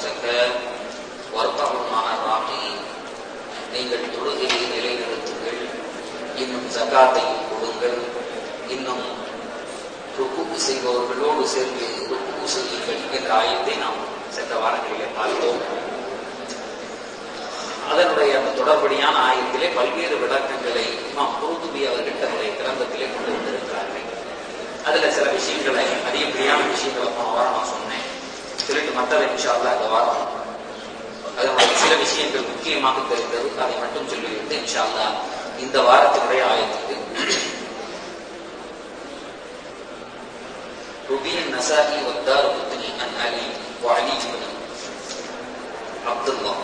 الزكاة واركعوا مع الراكعين நீங்கள் தொழுகையை நிலைநிறுத்துங்கள் இன்னும் ஜகாத்தையும் கொடுங்கள் இன்னும் ருக்கு செய்பவர்களோடு சேர்ந்து ருக்கு செய்யுங்கள் என்ற ஆயத்தை நாம் சென்ற வாரங்களிலே பார்த்தோம் அதனுடைய அந்த தொடர்படியான ஆயத்திலே பல்வேறு விளக்கங்களை இமாம் குருதுபி அவர்கள் தன்னுடைய கிரந்தத்திலே கொண்டு வந்திருக்கிறார்கள் அதுல சில விஷயங்களை அதிகப்படியான விஷயங்களை போன வாரம் நான் சொன்னேன் சொல்லிட்டு மற்றதை இன்ஷால்லா இந்த வாரம் அதனுடைய சில விஷயங்கள் முக்கியமாக தெரிந்தது அதை மட்டும் சொல்லிவிட்டு இன்ஷால்லா இந்த வாரத்தினுடைய ஆயத்துக்கு ربيع النسائي والدار قطني عن علي وعلي بن عبد الله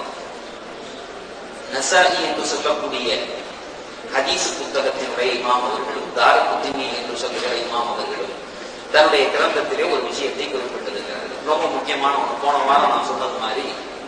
நசாயி என்று சொல்லக்கூடிய ஹதீஸ் புத்தகத்தினுடைய இமாம் அவர்களும் தார குத்தினி என்று சொல்லுகிற இமாம் அவர்களும் தன்னுடைய கிரந்தத்திலே ஒரு விஷயத்தை குறிப்பிட்டிருக்கிறார்கள் ரொம்ப முக்கியமான ஒன்று போன வாரம் நான் சொன்னது மாதிரி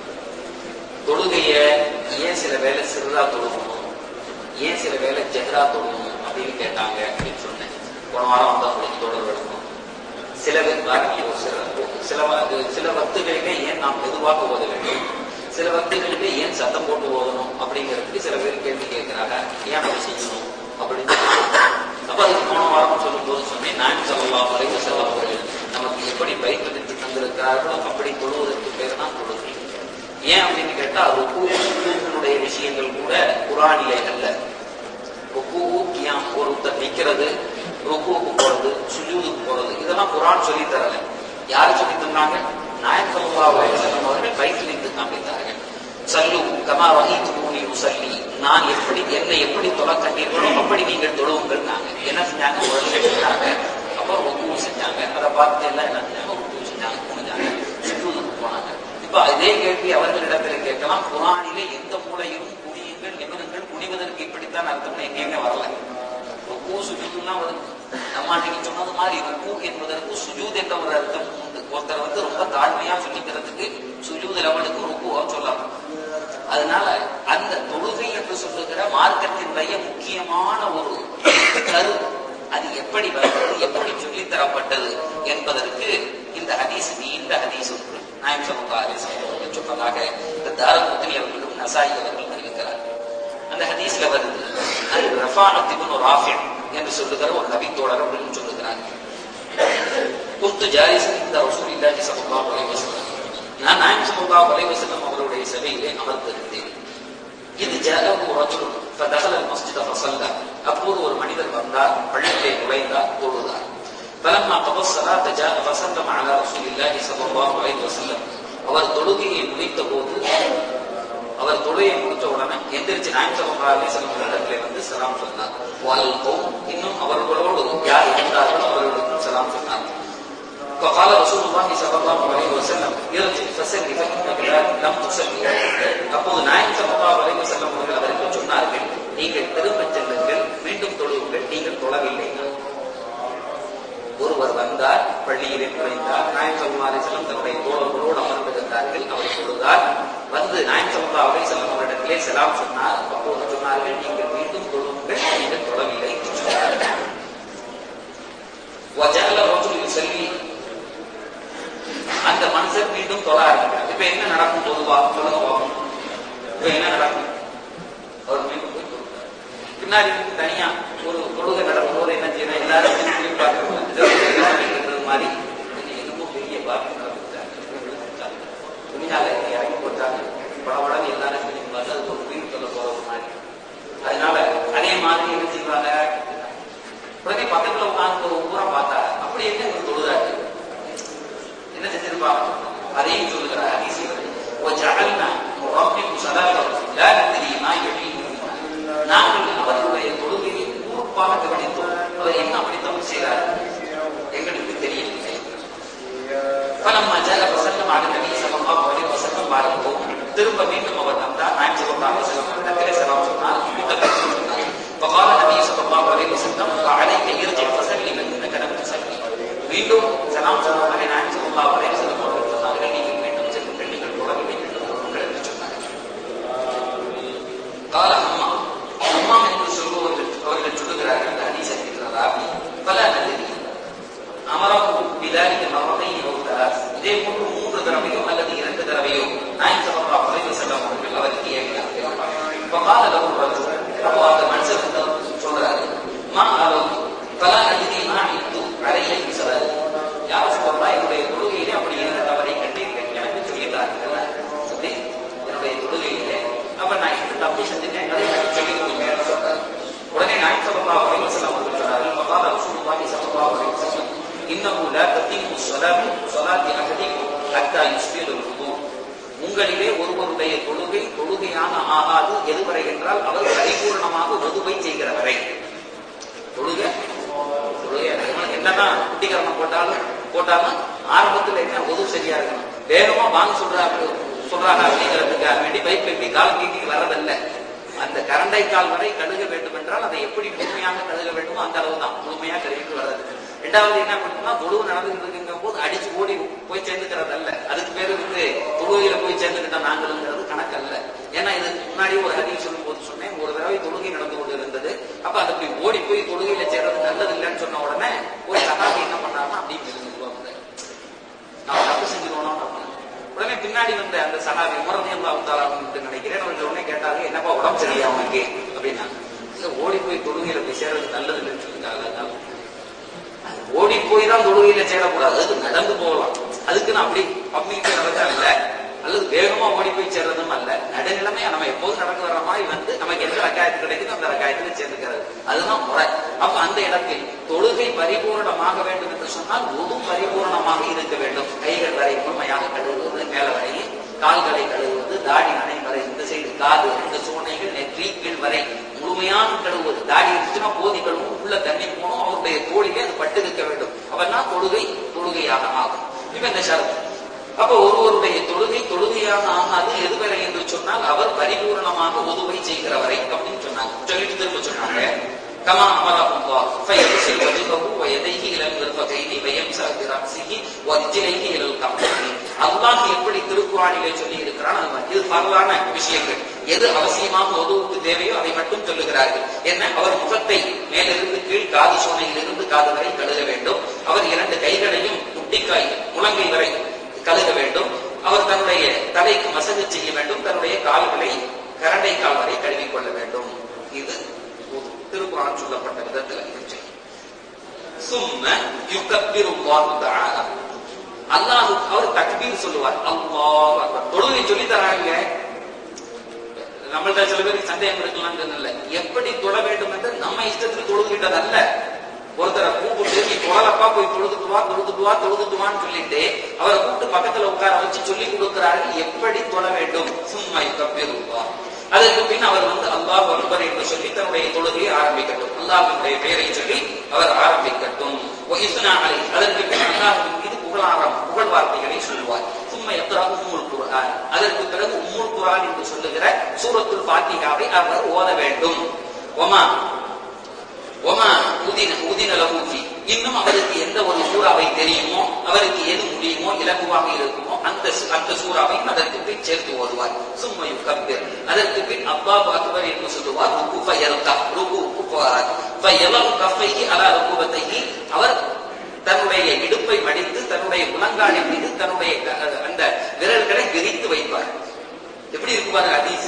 தொழுகைய ஏன் சில வேலை சிறுதா தொழுகணும் ஏன் சில வேலை ஜெஹரா தொழுகணும் அப்படின்னு கேட்டாங்க அப்படின்னு சொன்னேன் போன வாரம் வந்து அவங்களுக்கு தொடர் விளக்கம் சில பேர் பாருங்க சில சில சில வக்துகளிலே ஏன் நாம் மெதுவாக ஓத வேண்டும் சில வக்துகளிலே ஏன் சத்தம் போட்டு ஓதணும் அப்படிங்கிறதுக்கு சில பேர் கேள்வி கேட்கிறாங்க ஏன் அப்படி செய்யணும் அப்படின்னு அப்ப அதுக்கு போன வாரம் சொல்லும் போது சொன்னேன் நான் சொல்லலாம் வரைவு செல்லவர்கள் நமக்கு எப்படி பயிற்றுவித்து தந்திருக்கிறார்களோ அப்படி தொழுவதற்கு பேர் தான் தொழுகை ஏன் அப்படின்னு கேட்டா ருக்குடைய விஷயங்கள் கூட குரானிலே அல்ல ருக்கு கியாம் ஒருத்தர் நிக்கிறது ருக்குவுக்கு போறது சுஜூதுக்கு போறது இதெல்லாம் குரான் சொல்லி தரல யாரு சொல்லி தந்தாங்க நாயக் சல்லா அலைஹிஸ்ஸலாம் அவர்கள் பயிற்றுவித்து காண்பித்தார்கள் சல்லு கமா வஹீத்து மூனி உசல்லி நான் எப்படி என்னை எப்படி தொலை கண்டீர்களோ அப்படி நீங்கள் தொழுவுங்கள் நாங்க என்ன செஞ்சாங்க உடனே செஞ்சாங்க அப்புறம் ருக்கு செஞ்சாங்க அதை பார்த்து எல்லாம் என்ன செஞ்சாங்க ருக்கு செஞ்சாங்க குனிஞ்சாங்க சுஜூதுக்கு போனாங்க இப்ப இதே கேள்வி அவர்களிடத்துல கேட்கலாம் குரானிலே எந்த மூலையிலும் குனியுங்கள் நிமிருங்கள் குனிவதற்கு இப்படித்தான் அர்த்தம்னு எங்கேயுமே வரல ருக்கு சுஜூதுலாம் வருது நம்ம அன்னைக்கு சொன்னது மாதிரி ருக்கு என்பதற்கு சுஜூத் என்ற ஒரு அர்த்தம் உண்டு ஒருத்தர் வந்து ரொம்ப தாழ்மையா சொல்லிக்கிறதுக்கு சுஜூத் லெவலுக்கு ருக்குவா சொல்லலாம் அதனால அந்த தொழுகை என்று சொல்லுகிற மார்க்கத்தினுடைய முக்கியமான ஒரு கரு அது எப்படி வந்தது எப்படி சொல்லித் தரப்பட்டது என்பதற்கு இந்த ஹதீஸ் நீண்ட ஹதீஸ் ஒன்று நாயம் சமுகா அவர்கள் சொன்னதாக இந்த தாரகுத்தினி அவர்களும் நசாயி அவர்கள் அறிவிக்கிறார் அந்த ஹதீஸ்ல வருது அது ரஃபானத்தின் ஒரு ஆஃபியம் என்று சொல்லுகிற ஒரு நபித்தோழர் அப்படின்னு சொல்லுகிறாங்க குத்து ஜாரிசன் இந்த ரசூல் இல்லாஹி சல்லல்லாஹு அலைஹி வஸல்லம் நான் நாயம் சல்லல்லாஹு அலைஹி வஸல்லம் அவருடைய சபையிலே அமர்ந்திருந்தேன் இது ஜாலகு ரஜுல் ஃபதஹல المسجد فصلى அப்போது ஒரு மனிதர் வந்தார் பள்ளியிலே நுழைந்தார் தொழுதார் فلما قضى الصلاة جاء فسلم على رسول الله صلى الله عليه وسلم அவர் தொழுகையை முடித்த போது அவர் தொழுகையை முடித்த உடனே எந்திரிச்சு நாயம் சல்லல்லாஹு அலைஹி வஸல்லம் இடத்திலே வந்து சலாம் சொன்னார் வல்கும் இன்னும் அவர்களோடு யார் இருந்தார்களோ அவர்களுக்கும் சலாம் சொன்னார் فقال رسول الله صلى الله عليه وسلم ارجع فسل فإنك لم تصلي அப்போது நாயகம் ஸல்லல்லாஹு அலைஹி வஸல்லம் அவர்கள் அவருக்கு சொன்னார்கள் நீங்கள் திரும்பச் செல்லுங்கள் மீண்டும் தொழுவுங்கள் நீங்கள் தொழவில்லை ஒருவர் வந்தார் பள்ளியிலே நுழைந்தார் நாயம் சல்லா அலிசல்லம் தன்னுடைய தோழர்களோடு அமர்ந்திருந்தார்கள் அவர் தொழுதார் வந்து நாயம் சல்லா அலிசல்லம் அவரிடத்திலே செலாம் சொன்னார் அப்போது சொன்னார்கள் நீங்கள் மீண்டும் தொழுவுங்கள் நீங்கள் தொழவில்லை என்று சொன்னார்கள் وجعل الرجل يصلي அந்த மனுஷர் மீண்டும் தொழ ஆரம்பிக்கிறார் இப்ப என்ன நடக்கும் பொதுவா சொல்லுங்க பார்ப்போம் இப்ப என்ன நடக்கும் அவர் மீண்டும் போய் தொழுகிறார். பின்னாடி இருந்து தனியா ஒரு தொழுகை நடக்கும் போது என்ன செய்யணும் எல்லாரும் திரும்பி பார்க்கறது மாதிரி இது என்னமோ பெரிய பாக்கி நடந்துட்டாங்க துணியால இறங்கி போட்டாங்க படபடன்னு எல்லாரும் செஞ்சு பார்த்து அது ஒரு உயிர் சொல்ல போற ஒரு மாதிரி அதனால அதே மாதிரி என்ன செய்வாங்க உடனே பக்கத்துல உட்கார்ந்து ஒரு பூரா பார்த்தா அப்படி என்ன இவர் தொழுதாரு என்ன செஞ்சிருப்பாங்க அதையும் சொல்லுகிற அதிசயம் وجعلنا نربك صلاته لا ندري ما يحيي நாங்கள் அவர்களுடைய தொழுகையை பொறுப்பாக கவனித்தோம் அவர் என்ன அப்படி தப்பு செய்கிறார் எங்களுக்கு தெரியவில்லை فلما جاء فسلم على النبي صلى الله عليه وسلم بعده திரும்ப மீண்டும் அவர் வந்தார் நாயம் ஸல்லல்லாஹு அலைஹி வஸல்லம் இடத்திலே சலாம் சொன்னார் கூட்டத்தில் சொன்னார் فقال النبي صلى الله عليه وسلم فعليك ارجع فسلم انك لم تصلي மீண்டும் சலாம் சொன்ன உடனே நாயம் ஸல்லல்லாஹு அலைஹி வஸல்லம் அவர்கள் சொன்னார்கள் நீங்கள் மீண்டும் செல்லுங்கள் நீங்கள் தொழவில்லை மீண்டும் தொழுங்கள் என்று சொன்னார்கள் قال அம்மா அம்மா என்று சொல்பவர்கள் அவர்கள் சொல்லுகிறார்கள் அந்த ஹதீஸ் இருக்கிறதா பல நதிரி அமரகு பிதாரிக்கு மரணை இதே போன்று மூன்று தடவையோ அல்லது இரண்டு தடவையோ ஸலாத்தி அஹதிக்கும் ஹத்தா யுஸ்பிருல் வுது உங்களிலே ஒருவருடைய தொழுகை தொழுகையான ஆகாது எதுவரை என்றால் அவர் பரிபூர்ணமாக ஒதுவை செய்கிற வரை தொழுகை தொழுகை இவனுக்கு என்னதான் குட்டிகரணம் போட்டாலும் போட்டாலும் ஆரம்பத்துல என்ன உதவு சரியா இருக்கணும் வேகமா வாங்க சொல்றாங்க சொல்றாங்க அப்படிங்கிறதுக்காக வேண்டி பைப் எப்படி கால் நீட்டி வர்றதல்ல அந்த கரண்டை கால் வரை கழுக வேண்டும் என்றால் அதை எப்படி முழுமையாக கழுக வேண்டுமோ அந்த அளவு தான் முழுமையா கழுவிட்டு வர்றது ரெண்டாவது என்ன பண்ணணும்னா தொழுவு நடந்துட்டு இருக்குங்கும் போது அடிச்சு ஓடி போய் சேர்ந்துக்கிறது அல்ல அதுக்கு பேரு வந்து தொழுகையில போய் சேர்ந்துக்கிட்ட நாங்களுங்கிறது கணக்கு அல்ல ஏன்னா இதுக்கு முன்னாடி ஒரு ஹதீஸ் சொல்லும் போது சொன்னேன் ஒரு தடவை தொழுகை நடந்து கொண்டு இருந்தது அப்ப அது அப்படி ஓடி போய் தொழுகையில சேர்றது நல்லது இல்லைன்னு சொன்ன உடனே ஒரு சகாபி என்ன பண்ணாருன்னா அப்படின்னு தெரிஞ்சுக்குவாங்க நான் தப்பு செஞ்சிருவோம் உடனே பின்னாடி வந்த அந்த சகாபி உமரதி அல்லாஹ் நினைக்கிறேன் அவர்கள் உடனே கேட்டாங்க என்னப்பா உடம்பு சரியா உனக்கு அப்படின்னா இல்ல ஓடி போய் தொழுகையில போய் சேர்றது நல்லது இல்லைன்னு சொல்லிட்டாங்க அதனால ஓடி போய் தான் தொழுகையில சேரக்கூடாது அதுக்கு நடந்து போகலாம் அதுக்கு நான் அப்படி பப்ளிக்கு நடந்தா இல்ல அல்லது வேகமா ஓடி போய் சேர்றதும் அல்ல நடுநிலைமையா நம்ம எப்போதும் நடந்து வர்ற மாதிரி வந்து நமக்கு எந்த ரக்காயத்து கிடைக்குதோ அந்த ரக்காயத்துல சேர்ந்துக்கிறது அதுதான் முறை அப்ப அந்த இடத்தில் தொழுகை பரிபூரணமாக வேண்டும் என்று சொன்னால் ஒது பரிபூரணமாக இருக்க வேண்டும் கைகள் வரை முழுமையாக கழுவுவது மேல வரையும் கால்களை கழுவுவது தாடி நனை வரை இந்த சைடு காது இந்த சோனைகள் நெற்றி கீழ் வரை முழுமையான கழுவுவது தாடி இருந்துச்சுன்னா போதி கழுவும் உள்ள தண்ணி போகணும் அவருடைய தோழிலே அது பட்டு இருக்க வேண்டும் அவன்னா தொழுகை தொழுகையாக ஆகும் இப்ப இந்த ஷரத்து அப்ப ஒருவருடைய தொழுகை தொழுகையாக ஆகாது எதுவரை என்று சொன்னால் அவர் பரிபூரணமாக உதுவை செய்கிறவரை அப்படின்னு சொன்னாங்க சொல்லிட்டு திரும்ப சொன்னாங்க كما أمره الله فيغسل وجهه ويديه إلى المرفقين ويمسح برأسه ورجليه إلى الكعبين அல்லாஹ் எப்படி திருக்குறானிலே சொல்லி இருக்கிறான் அது மாதிரி. இது பரவான விஷயங்கள் எது அவசியமாக உதவுக்கு தேவையோ அதை மட்டும் சொல்லுகிறார்கள் என்ன அவர் முகத்தை மேலிருந்து கீழ் காது சோனையிலிருந்து காது வரை கழுக வேண்டும் அவர் இரண்டு கைகளையும் முட்டிக்காய் முழங்கை வரை கழுக வேண்டும் அவர் தன்னுடைய தலைக்கு மசகு செய்ய வேண்டும் தன்னுடைய கால்களை கரண்டை கால் வரை கழுவிக் கொள்ள வேண்டும் இது திருக்குறான் சொல்லப்பட்ட விதத்தில் இருந்துச்சு சும்ம யுகப்பிருல்லாஹு தஆலா அல்லாஹ் அவர் தக்பீர் சொல்லுவார் அல்லாஹ் அக்பர் தொழுகை சொல்லி தராங்க நம்மள்ட்ட சில பேருக்கு சந்தேகம் இருக்கலாம்னு இல்ல எப்படி தொழ வேண்டும் என்று நம்ம இஷ்டத்துக்கு தொழுகின்றது அல்ல ஒருத்தரை கூப்பிட்டு நீ தொழலப்பா போய் தொழுதுட்டு வா தொழுதுட்டு வா தொழுதுட்டு வான்னு சொல்லிட்டு அவரை கூப்பிட்டு பக்கத்துல உட்கார வச்சு சொல்லி கொடுக்கிறார்கள் எப்படி தொழ வேண்டும் சும்மா கப்பீருவா அதற்கு பின் அவர் வந்து அல்லாஹ் அக்பர் என்று சொல்லி தன்னுடைய தொழுகையை ஆரம்பிக்கட்டும் அல்லாஹினுடைய பெயரை சொல்லி அவர் ஆரம்பிக்கட்டும் ஒயிஸ்னா அலை அதற்கு பின் அல்லாஹின் மீது புகழாரம் புகழ் வார்த்தைகளை சொல்லுவார் சும்மா எத்தரா உம்முல் குர்ஆன் அதற்கு பிறகு உம்முல் குர்ஆன் என்று சொல்லுகிற சூரத்துல் ஃபாத்திஹாவை அவர் ஓத வேண்டும் ஒமா ஒமா உதின உதின லஹூஃபி இன்னும் அவருக்கு எந்த ஒரு சூறாவை தெரியுமோ அவருக்கு எது முடியுமோ இலகுவாக இருக்குமோ அந்த சு- அந்த சூறாவை அதற்கு பின் சேர்த்து ஓதுவார் சும்மா யுகப்பிர் அதற்கு பின் அல்லாஹ் அக்பர் என்று சொல்லுவார் ருக்கு ஃபயர்கா ருக்கு போவார் ஃபயலு கஃபைஹி அலா ருக்குபத்தைஹி அவர் தன்னுடைய இடுப்பை மடித்து தன்னுடைய முழங்காலின் மீது தன்னுடைய க- அந்த விரல்களை விரித்து வைப்பார் எப்படி இருக்கு பாருங்க ஹதீஸ்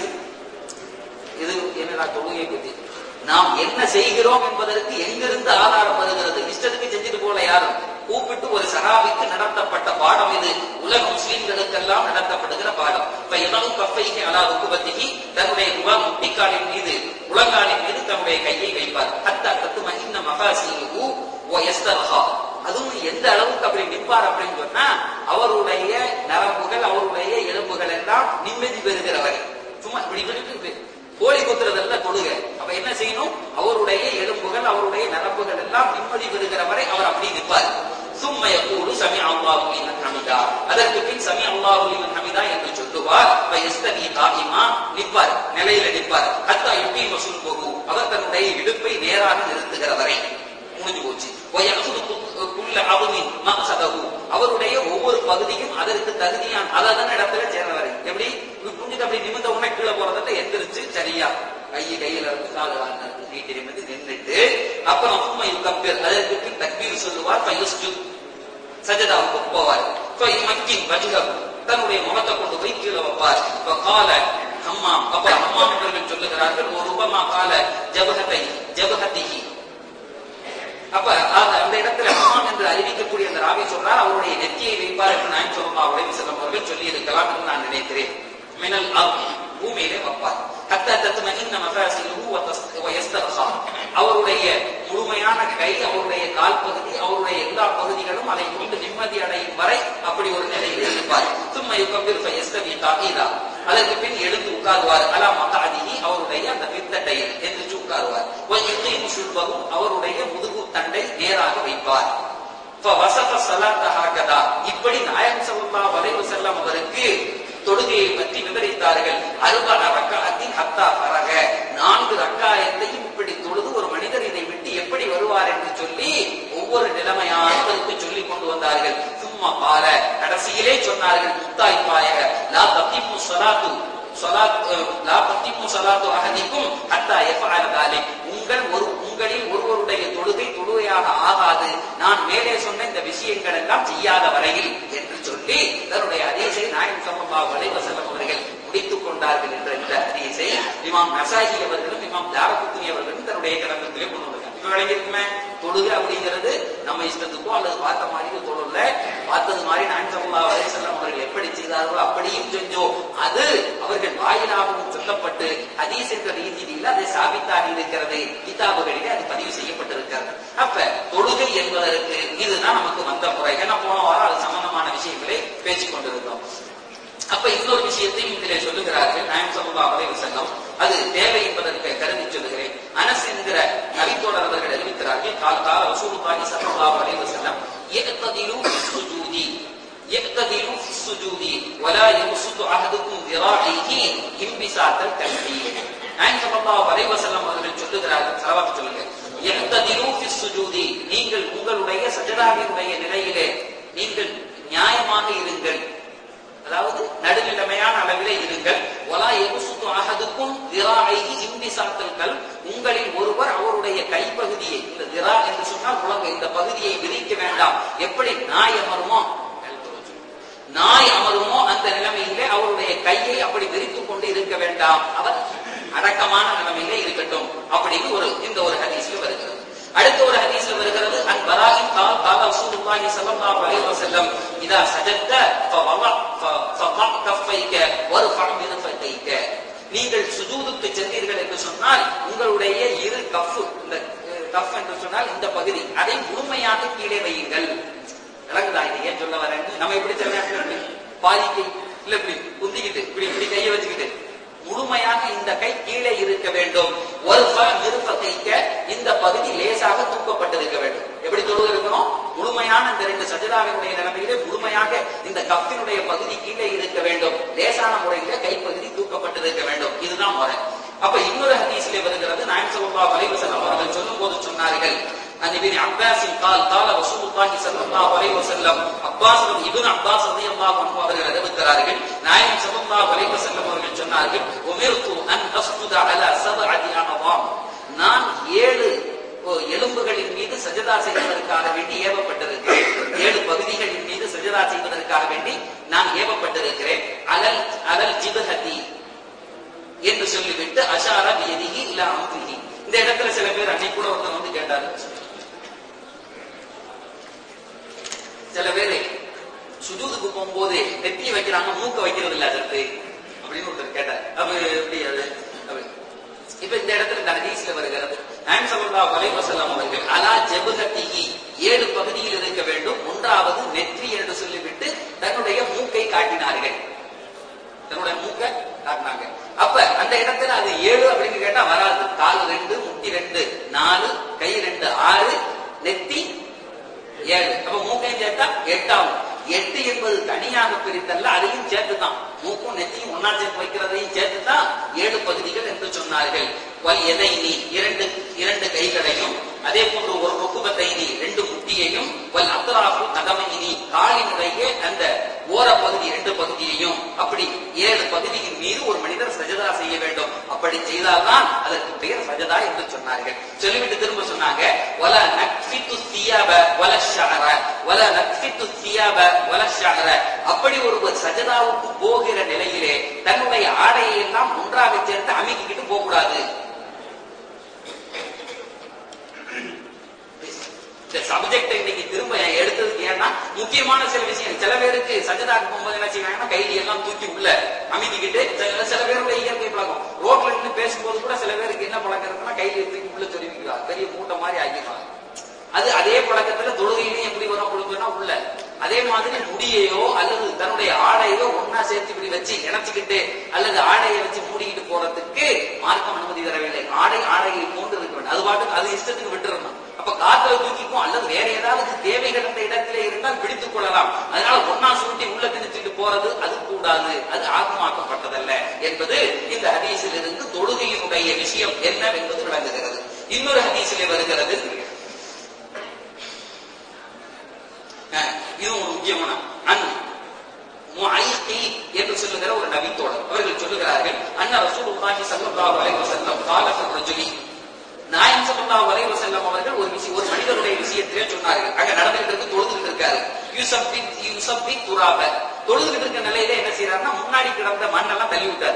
இது என்னடா தொழுகை பத்தி நாம் என்ன செய்கிறோம் என்பதற்கு எங்கிருந்து ஆதாரம் வருகிறது இஷ்டத்துக்கு செஞ்சுட்டு போல யாரும் கூப்பிட்டு ஒரு சகாபிக்கு நடத்தப்பட்ட பாடம் இது உலக முஸ்லிம்களுக்கெல்லாம் நடத்தப்படுகிற பாடம் இப்ப இளவு கஃபைக்கு அலா ருக்குபத்திக்கு தன்னுடைய ருவா முட்டிக்காலின் மீது முழங்காலின் மீது தன்னுடைய கையை வைப்பார் அத்தா கத்து மகிந்த மகாசியு ஓ எஸ்தர்ஹா அதுவும் எந்த அளவுக்கு அப்படி நிற்பார் அப்படின்னு சொன்னா அவருடைய நரம்புகள் அவருடைய எலும்புகள் எல்லாம் நிம்மதி பெறுகிறவர் சும்மா இப்படி இப்படி கோழி குத்துறதல்ல தொழுக அப்ப என்ன செய்யணும் அவருடைய எலும்புகள் அவருடைய நரம்புகள் எல்லாம் நிம்மதி பெறுகிற வரை அவர் அப்படி நிற்பார் சும்ம யக்கூலு சமி அல்லாஹு லிமன் ஹமிதா அதற்கு பின் சமி அல்லாஹு லிமன் ஹமிதா என்று சொல்லுவார் அப்ப எஸ்தனி காயிமா நிற்பார் நிலையில நிற்பார் ஹத்தா யுட்டி மசூல் போகு அவர் தன்னுடைய இடுப்பை நேராக நிறுத்துகிற வரை முடிஞ்சு போச்சு வயசுது குள்ள அவனின் மகசதகு அவருடைய ஒவ்வொரு பகுதியும் அதற்கு தகுதியான அதன் இடத்துல சேர்றவரை எப்படி புரிஞ்சுட்டு அப்படி நிமிந்த உடனே கீழே போறதில்ல எந்திரிச்சு சரியா கை கையில இருந்து கால இருக்கு நீட்டி நிமிந்து நின்றுட்டு அப்புறம் உண்மை கப்பீர் அதற்கு பின் தக்பீர் சொல்லுவார் பையஸ்டு சஜதாவுக்கு போவார் மக்கின் வஜிகம் தன்னுடைய முகத்தை கொண்டு போய் கீழே வைப்பார் இப்ப கால அம்மா அப்ப அம்மா அவர்கள் சொல்லுகிறார்கள் ஒரு ரூபமா கால ஜபகத்தை ஜபகத்திகி அப்ப அந்த அந்த இடத்துல அம்மான் என்று அறிவிக்கக்கூடிய அந்த ராவி சொல்றார் அவருடைய நெத்தியை வைப்பார் என்று நான் சொல்லலாம் அவருடைய செல்லம் அவர்கள் சொல்லி இருக்கலாம் என்று நான் நினைக்கிறேன் மினல் அப் பூமியிலே வைப்பார் ஹத்தா தத்தும இன்ன மகாசிலுஹு வ தஸ்- வ யஸ்தர்ஹா. அவருடைய முழுமை முழுமையான கை அவருடைய கால் பகுதி அவருடைய எல்லா பகுதிகளும் அதை கொண்டு நிம்மதி அடையும் வரை அப்படி ஒரு நிலையில் இருப்பார் சும்மா யுகம்பில் எஸ்தவி தாகீதா அதற்கு பின் எழுந்து உட்காருவார் அலா மகாதிகி அவருடைய அந்த பித்தட்டையில் எந்திரிச்சு உட்காருவார் சுல்பகும் அவருடைய முதுகு தண்டை நேராக வைப்பார் வசப சலாத்த ஹாகதா இப்படி நாயகம் ஸல்லல்லாஹு அலைஹி வஸல்லம் அவருக்கு தொழுகையை பற்றி விவரித்தார்கள் அருபா ரக்காத்தின் ஹத்தா பரக நான்கு ரக்காயத்தையும் இப்படி தொழுது ஒரு மனிதர் இதை விட்டு எப்படி வருவார் என்று சொல்லி ஒவ்வொரு நிலைமையாக அவருக்கு சொல்லிக் கொண்டு வந்தார்கள் சும்மா பார கடைசியிலே சொன்னார்கள் முத்தாய்ப்பாய லா தத்திமு சலாத்து சலாத் லா தத்திமு சலாத்து அஹதிக்கும் ஹத்தா யஃபஅல தாலிக் உங்கள் ஒரு உங்களில் ஒருவருடைய தொழுகை தொழுகையாக ஆகாது நான் மேலே சொன்ன இந்த விஷயங்கள் எல்லாம் செய்யாத வரையில் என்று சொல்லி தன்னுடைய அதீசை நாயகம் ஸல்லல்லாஹு அலைஹி வஸல்லம் அவர்கள் முடித்துக் கொண்டார்கள் என்ற இந்த ஹதீஸை இமாம் நசாஹி அவர்களும் இமாம் தாரகுத்னி அவர்களும் தன்னுடைய கிரந்தத்திலே கொண்டு வந்திருக்காங்க இப்ப விளங்கிருக்குமே தொழுகை அப்படிங்கிறது நம்ம இஷ்டத்துக்கோ அல்லது பார்த்த மாதிரியோ தொழுல பார்த்தது மாதிரி நாயகம் ஸல்லல்லாஹு அலைஹி வஸல்லம் அவர்கள் எப்படி செய்தார்களோ அப்படியும் செஞ்சோம் அது அவர்கள் வாயிலாகவும் சொல்லப்பட்டு ஹதீஸ் என்ற ரீதியில் அதை சாபித்தாகி இருக்கிறது கிதாபுகளிலே அது பதிவு செய்யப்பட்டிருக்கிறது அப்ப தொழுகை என்பதற்கு இதுதான் நமக்கு வந்த முறை ஏன்னா போன வாரம் அது சம்பந்தமான விஷயங்களை பேசிக் கொண்டிருந்தோம் அப்ப இன்னொரு விஷயத்தையும் இதிலே சொல்லுகிறார்கள் நாயம் சல்லா அலைஹி வஸல்லம் அது தேவை என்பதற்கு கருதி சொல்லுகிறேன் அனஸ் என்கிற நபித்தோழர் அவர்கள் அறிவிக்கிறார்கள் கால் கால ரசூலுல்லாஹி ஸல்லல்லாஹு அலைஹி வஸல்லம் يقتدلوا في السجود يقتدلوا في السجود ولا يبسط احدكم ذراعيه انبساط الكلب நாயம் ஸல்லல்லாஹு அலைஹி வஸல்லம் அவர்கள் சொல்லுகிறார்கள் ஸலவாத் சொல்லுங்க يقتدلوا في السجود நீங்கள் உங்களுடைய சஜதாவினுடைய நிலையிலே நீங்கள் நியாயமாக இருங்கள் அதாவது நடுநிலைமையான அளவிலே இருங்கள் ஒலா எபுசுத்து அகதுக்கும் திராஐகி இம்பி சாத்தல்கள் உங்களில் ஒருவர் அவருடைய கைப்பகுதியை இந்த திரா என்று சொன்னால் உலக இந்த பகுதியை விரிக்க வேண்டாம் எப்படி நாய் அமருமோ நாய் அமருமோ அந்த நிலைமையிலே அவருடைய கையை அப்படி விரித்துக் கொண்டு இருக்க வேண்டாம் அவர் அடக்கமான நிலைமையிலே இருக்கட்டும் அப்படின்னு ஒரு இந்த ஒரு ஹதீஸ்ல வருகிறது அடுத்த ஒரு ஹதீஸ்ல வருகிறது அன் பராஹிம் கால் கால ரசூலுல்லாஹி ஸல்லல்லாஹு அலைஹி வஸல்லம் இதா சஜத்த ஃபவல ஃபضع கஃபைக வர்ஃப மிர்ஃபகைக நீங்கள் சுஜூதுக்கு சென்றீர்கள் என்று சொன்னால் உங்களுடைய இரு கஃப் இந்த கஃப் என்று சொன்னால் இந்த பகுதி அதை முழுமையாக கீழே வையுங்கள் விளங்குதா இது ஏன் சொல்ல வரேன் நம்ம எப்படி சில நேரத்தில் இப்படி பாதி கை இல்ல இப்படி குந்திக்கிட்டு இப்படி இப்படி கையை வச்சுக்கிட்டு முழுமையாக இந்த கை கீழே இருக்க வேண்டும் ஒருஃப நிருப்ப கைக்க இந்த பகுதி லேசாக தூக்கப்பட்டிருக்க வேண்டும் எப்படி தொழுது இருக்கணும் முழுமையான இந்த ரெண்டு சஜதாவினுடைய நிலைமையிலே முழுமையாக இந்த கப்பினுடைய பகுதி கீழே இருக்க வேண்டும் லேசான முறையில கைப்பகுதி தூக்கப்பட்டிருக்க வேண்டும் இதுதான் முறை அப்ப இன்னொரு ஹதீஸிலே வருகிறது நாயம் ஸல்லல்லாஹு அலைஹி வஸல்லம் அவர்கள் சொல்லும் போது சொன்னார்கள் عن ابن عباس قال قال رسول الله صلى الله عليه وسلم அப்பாஸ் இப்னு அப்பாஸ் ரலியல்லாஹு அன்ஹு அவர்கள் அறிவிக்கிறார்கள் நாயகம் ஸல்லல்லாஹு அலைஹி வஸல்லம் அவர்கள் சொன்னார்கள் உமிர்து அன் அஸ்ஜுத அலா சப்அதி அனவாம் நான் ஏழு எலும்புகளின் மீது சஜதா செய்வதற்காக வேண்டி ஏவப்பட்டிருக்கிறேன் ஏழு பகுதிகளின் மீது சஜதா செய்வதற்காக வேண்டி நான் ஏவப்பட்டிருக்கிறேன் அலல் அலல் ஜிபஹதி என்று சொல்லிவிட்டு அஷார பியதிஹி இல்ல அமுதிஹி இந்த இடத்துல சில பேர் அன்னைக்கு கூட ஒருத்தர் வந்து கேட்டாரு சில பேரு சுஜூதுக்கு போகும்போது நெத்தி வைக்கிறாங்க மூக்க வைக்கிறது இல்ல அதற்கு அப்படின்னு ஒருத்தர் கேட்டார் அப்ப எப்படி அது அப்படி. இப்ப இந்த இடத்துல இந்த ஹதீஸ்ல வருகிறது நாயம் ஸல்லல்லாஹு அலைஹி வஸல்லம் அவர்கள் அலா ஜபஹத்திஹி ஏழு பகுதியில் இருக்க வேண்டும் ஒன்றாவது நெற்றி என்று சொல்லிவிட்டு தன்னுடைய மூக்கை காட்டினார்கள் தன்னுடைய மூக்கை காட்டினாங்க அப்ப அந்த இடத்துல அது ஏழு அப்படின்னு கேட்டா வராது கால் ரெண்டு முட்டி ரெண்டு நாலு கை ரெண்டு ஆறு நெத்தி ஏழு அப்ப மூக்கையும் சேர்த்தா எட்டாகும் எட்டு என்பது தனியாக பிரித்தல்ல அதையும் சேர்த்துதான் மூக்கும் நெத்தியும் ஒன்னா சேர்த்து வைக்கிறதையும் சேர்த்துதான் ஏழு பகுதிகள் என்று சொன்னார்கள் வல் எதை நீ இரண்டு இரண்டு கைகளையும் அதே போன்று ஒரு ருக்குபத்தை நீ ரெண்டு முட்டியையும் வல் அத்தராஃபு கதமை நீ காலினுடைய அந்த ஓர பகுதி ரெண்டு பகுதியையும் அப்படி ஏழு பகுதியின் மீது ஒரு மனிதர் சஜதா செய்ய வேண்டும் அப்படி செய்தால்தான் அதற்கு பெயர் சஜதா என்று சொன்னார்கள் சொல்லிவிட்டு திரும்ப சொன்னாங்க வல நக்ஃபித்து சியாப வல ஷஅர வல நக்ஃபித்து சியாப வல ஷஅர அப்படி ஒருவர் சஜதாவுக்கு போகிற நிலையிலே தன்னுடைய ஆடையை எல்லாம் ஒன்றாக சேர்த்து அமைக்கிக்கிட்டு போக கூடாது இந்த சப்ஜெக்ட் இன்னைக்கு திரும்ப எடுத்ததுக்கு ஏன்னா முக்கியமான சில விஷயம் சில பேருக்கு சஜதாக்கு போகும்போது என்ன செய்வாங்கன்னா கைதி எல்லாம் தூக்கி உள்ள அமைதிக்கிட்டு சில சில பேருடைய இயற்கை பழக்கம் ரோட்ல நின்று பேசும்போது கூட சில பேருக்கு என்ன பழக்கம் இருக்குன்னா கையில தூக்கி உள்ள சொல்லிக்கிறார் பெரிய மூளை மூட்டை மாதிரி ஆக்கிடுவாங்க அது அதே பழக்கத்துல தொழுகையிலையும் எப்படி வரும் கொடுக்கணும்னா உள்ள அதே மாதிரி முடியையோ அல்லது தன்னுடைய ஆடையோ ஒன்னா சேர்த்து இப்படி வச்சு இணைச்சுக்கிட்டு அல்லது ஆடையை வச்சு மூடிக்கிட்டு போறதுக்கு மார்க்கம் அனுமதி தரவில்லை ஆடை ஆடையை போன்று இருக்க வேண்டும் அது பாட்டுக்கு அது இஷ்டத்துக்கு விட்டுறணும் அப்ப காத்துல தூக்கிக்கும் அல்லது வேற ஏதாவது தேவைகள் அந்த இடத்துல இருந்தால் பிடித்துக் கொள்ளலாம் அதனால ஒன்னா சுருட்டி உள்ள திணிச்சுட்டு போறது அது கூடாது அது ஆகமாக்கப்பட்டதல்ல என்பது இந்த ஹதீஸில் இருந்து தொழுகையினுடைய விஷயம் என்னவென்பது விளங்குகிறது இன்னொரு ஹதீஸிலே வருகிறது அஹ், இது ஒரு முக்கியமான அன் முஐகி என்று சொல்லுகிற ஒரு நபித்தோழர் அவர்கள் சொல்லுகிறார்கள் அண்ணா ரசூலுல்லாஹி ஸல்லல்லாஹு அலைஹி வஸல்லம் கால ஃபில் ரஜுலி நாயம் ஸல்லல்லாஹு அலைஹி வஸல்லம் அவர்கள் ஒரு விஷயம் ஒரு மனிதருடைய விஷயத்திலே சொன்னார்கள் அங்க நடந்துகிட்டு இருக்கு தொழுதுகிட்டு இருக்காரு யூசப்பி யூசப்பி துராப தொழுதுகிட்டு இருக்க நிலையில என்ன செய்யறாருன்னா முன்னாடி கிடந்த மண்ணெல்லாம் தள்ளி விட்டாரு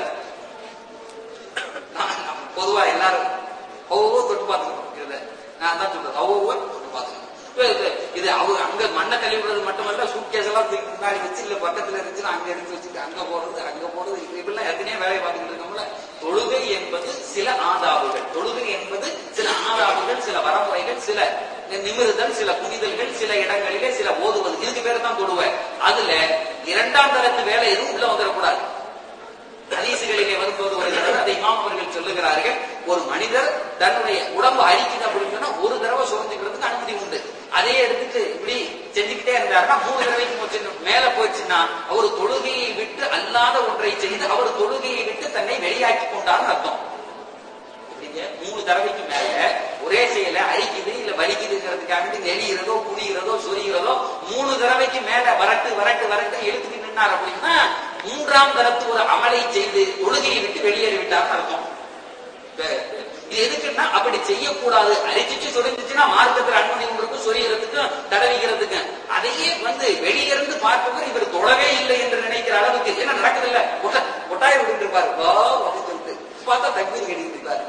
நான் நம்ம பொதுவா எல்லாரும் ஒவ்வொரு தொட்டு பார்த்துக்கணும் இதை நான் தான் சொல்றது ஒவ்வொரு தொட்டு பார்த்துக்கணும் இப்ப இது- இது அவங்க அங்க மண்ணை தள்ளி விடுறது மட்டுமல்ல சூட்கேஸ் எல்லாம் தூக்கி முன்னாடி வச்சு இல்ல பக்கத்துல இருந்துச்சுன்னா அங்க எடுத்து வச்சுட்டு அங்க போறது அங்க போறது இப்படி இப்படிலாம் எத்தனையோ வேலையை பார்த்துக்கிட்டு இருக்கோம்ல தொழுகை என்பது சில ஆதாபுகள் தொழுகை என்பது சில ஆதாபுகள் சில வரமுறைகள் சில நிமிர்தல் சில குனிதல்கள் சில இடங்களிலே சில ஓதுவது இதுக்கு பேர் தான் தொழுவை அதுல இரண்டாம் தரத்து வேலை எதுவும் உள்ள வந்துடக்கூடாது ஹதீசுகளிலே வரும்போது வருகிறது அதை இமாம் அவர்கள் சொல்லுகிறார்கள் ஒரு மனிதர் தன்னுடைய உடம்பு அழிக்குது அப்படின்னு சொன்னா ஒரு தடவை சுரஞ்சுக்கிறதுக்கு அனுமதி உண்டு அதே எடுத்துட்டு இப்படி செஞ்சுக்கிட்டே இருந்தாருன்னா மூணு தடவைக்கு போச்சு மேல போச்சுன்னா அவர் தொழுகையை விட்டு அல்லாத ஒன்றை செய்து அவர் தொழுகையை விட்டு தன்னை வெளியாக்கி கொண்டார்னு அர்த்தம் எப்படிங்க? மூணு தடவைக்கு மேல ஒரே செயல அரிக்குது இல்ல வலிக்குதுங்கிறதுக்காக நெளிகிறதோ குனிகிறதோ சொரிகிறதோ மூணு தடவைக்கு மேல வரட்டு வரட்டு வரட்டு எழுத்துக்கு நின்னார் அப்படின்னா மூன்றாம் தரத்து ஒரு அமலை செய்து தொழுகையை விட்டு வெளியேறி விட்டார்னு அர்த்தம் இப்ப இது எதுக்குன்னா அப்படி செய்யக்கூடாது அரிச்சிச்சு சொரிஞ்சிச்சுன்னா மார்க்கத்துல அனுமதி உங்களுக்கு சொரியறதுக்கும் தடவிக்கிறதுக்கு அதையே வந்து வெளியிருந்து பார்ப்பவர் இவர் தொடவே இல்லை என்று நினைக்கிற அளவுக்கு என்ன நடக்குது இல்ல கொட்டாய விட்டு இருப்பாரு வா அப்படின்னு சொல்லிட்டு பார்த்தா தக்பீர் கட்டிட்டு இருப்பாரு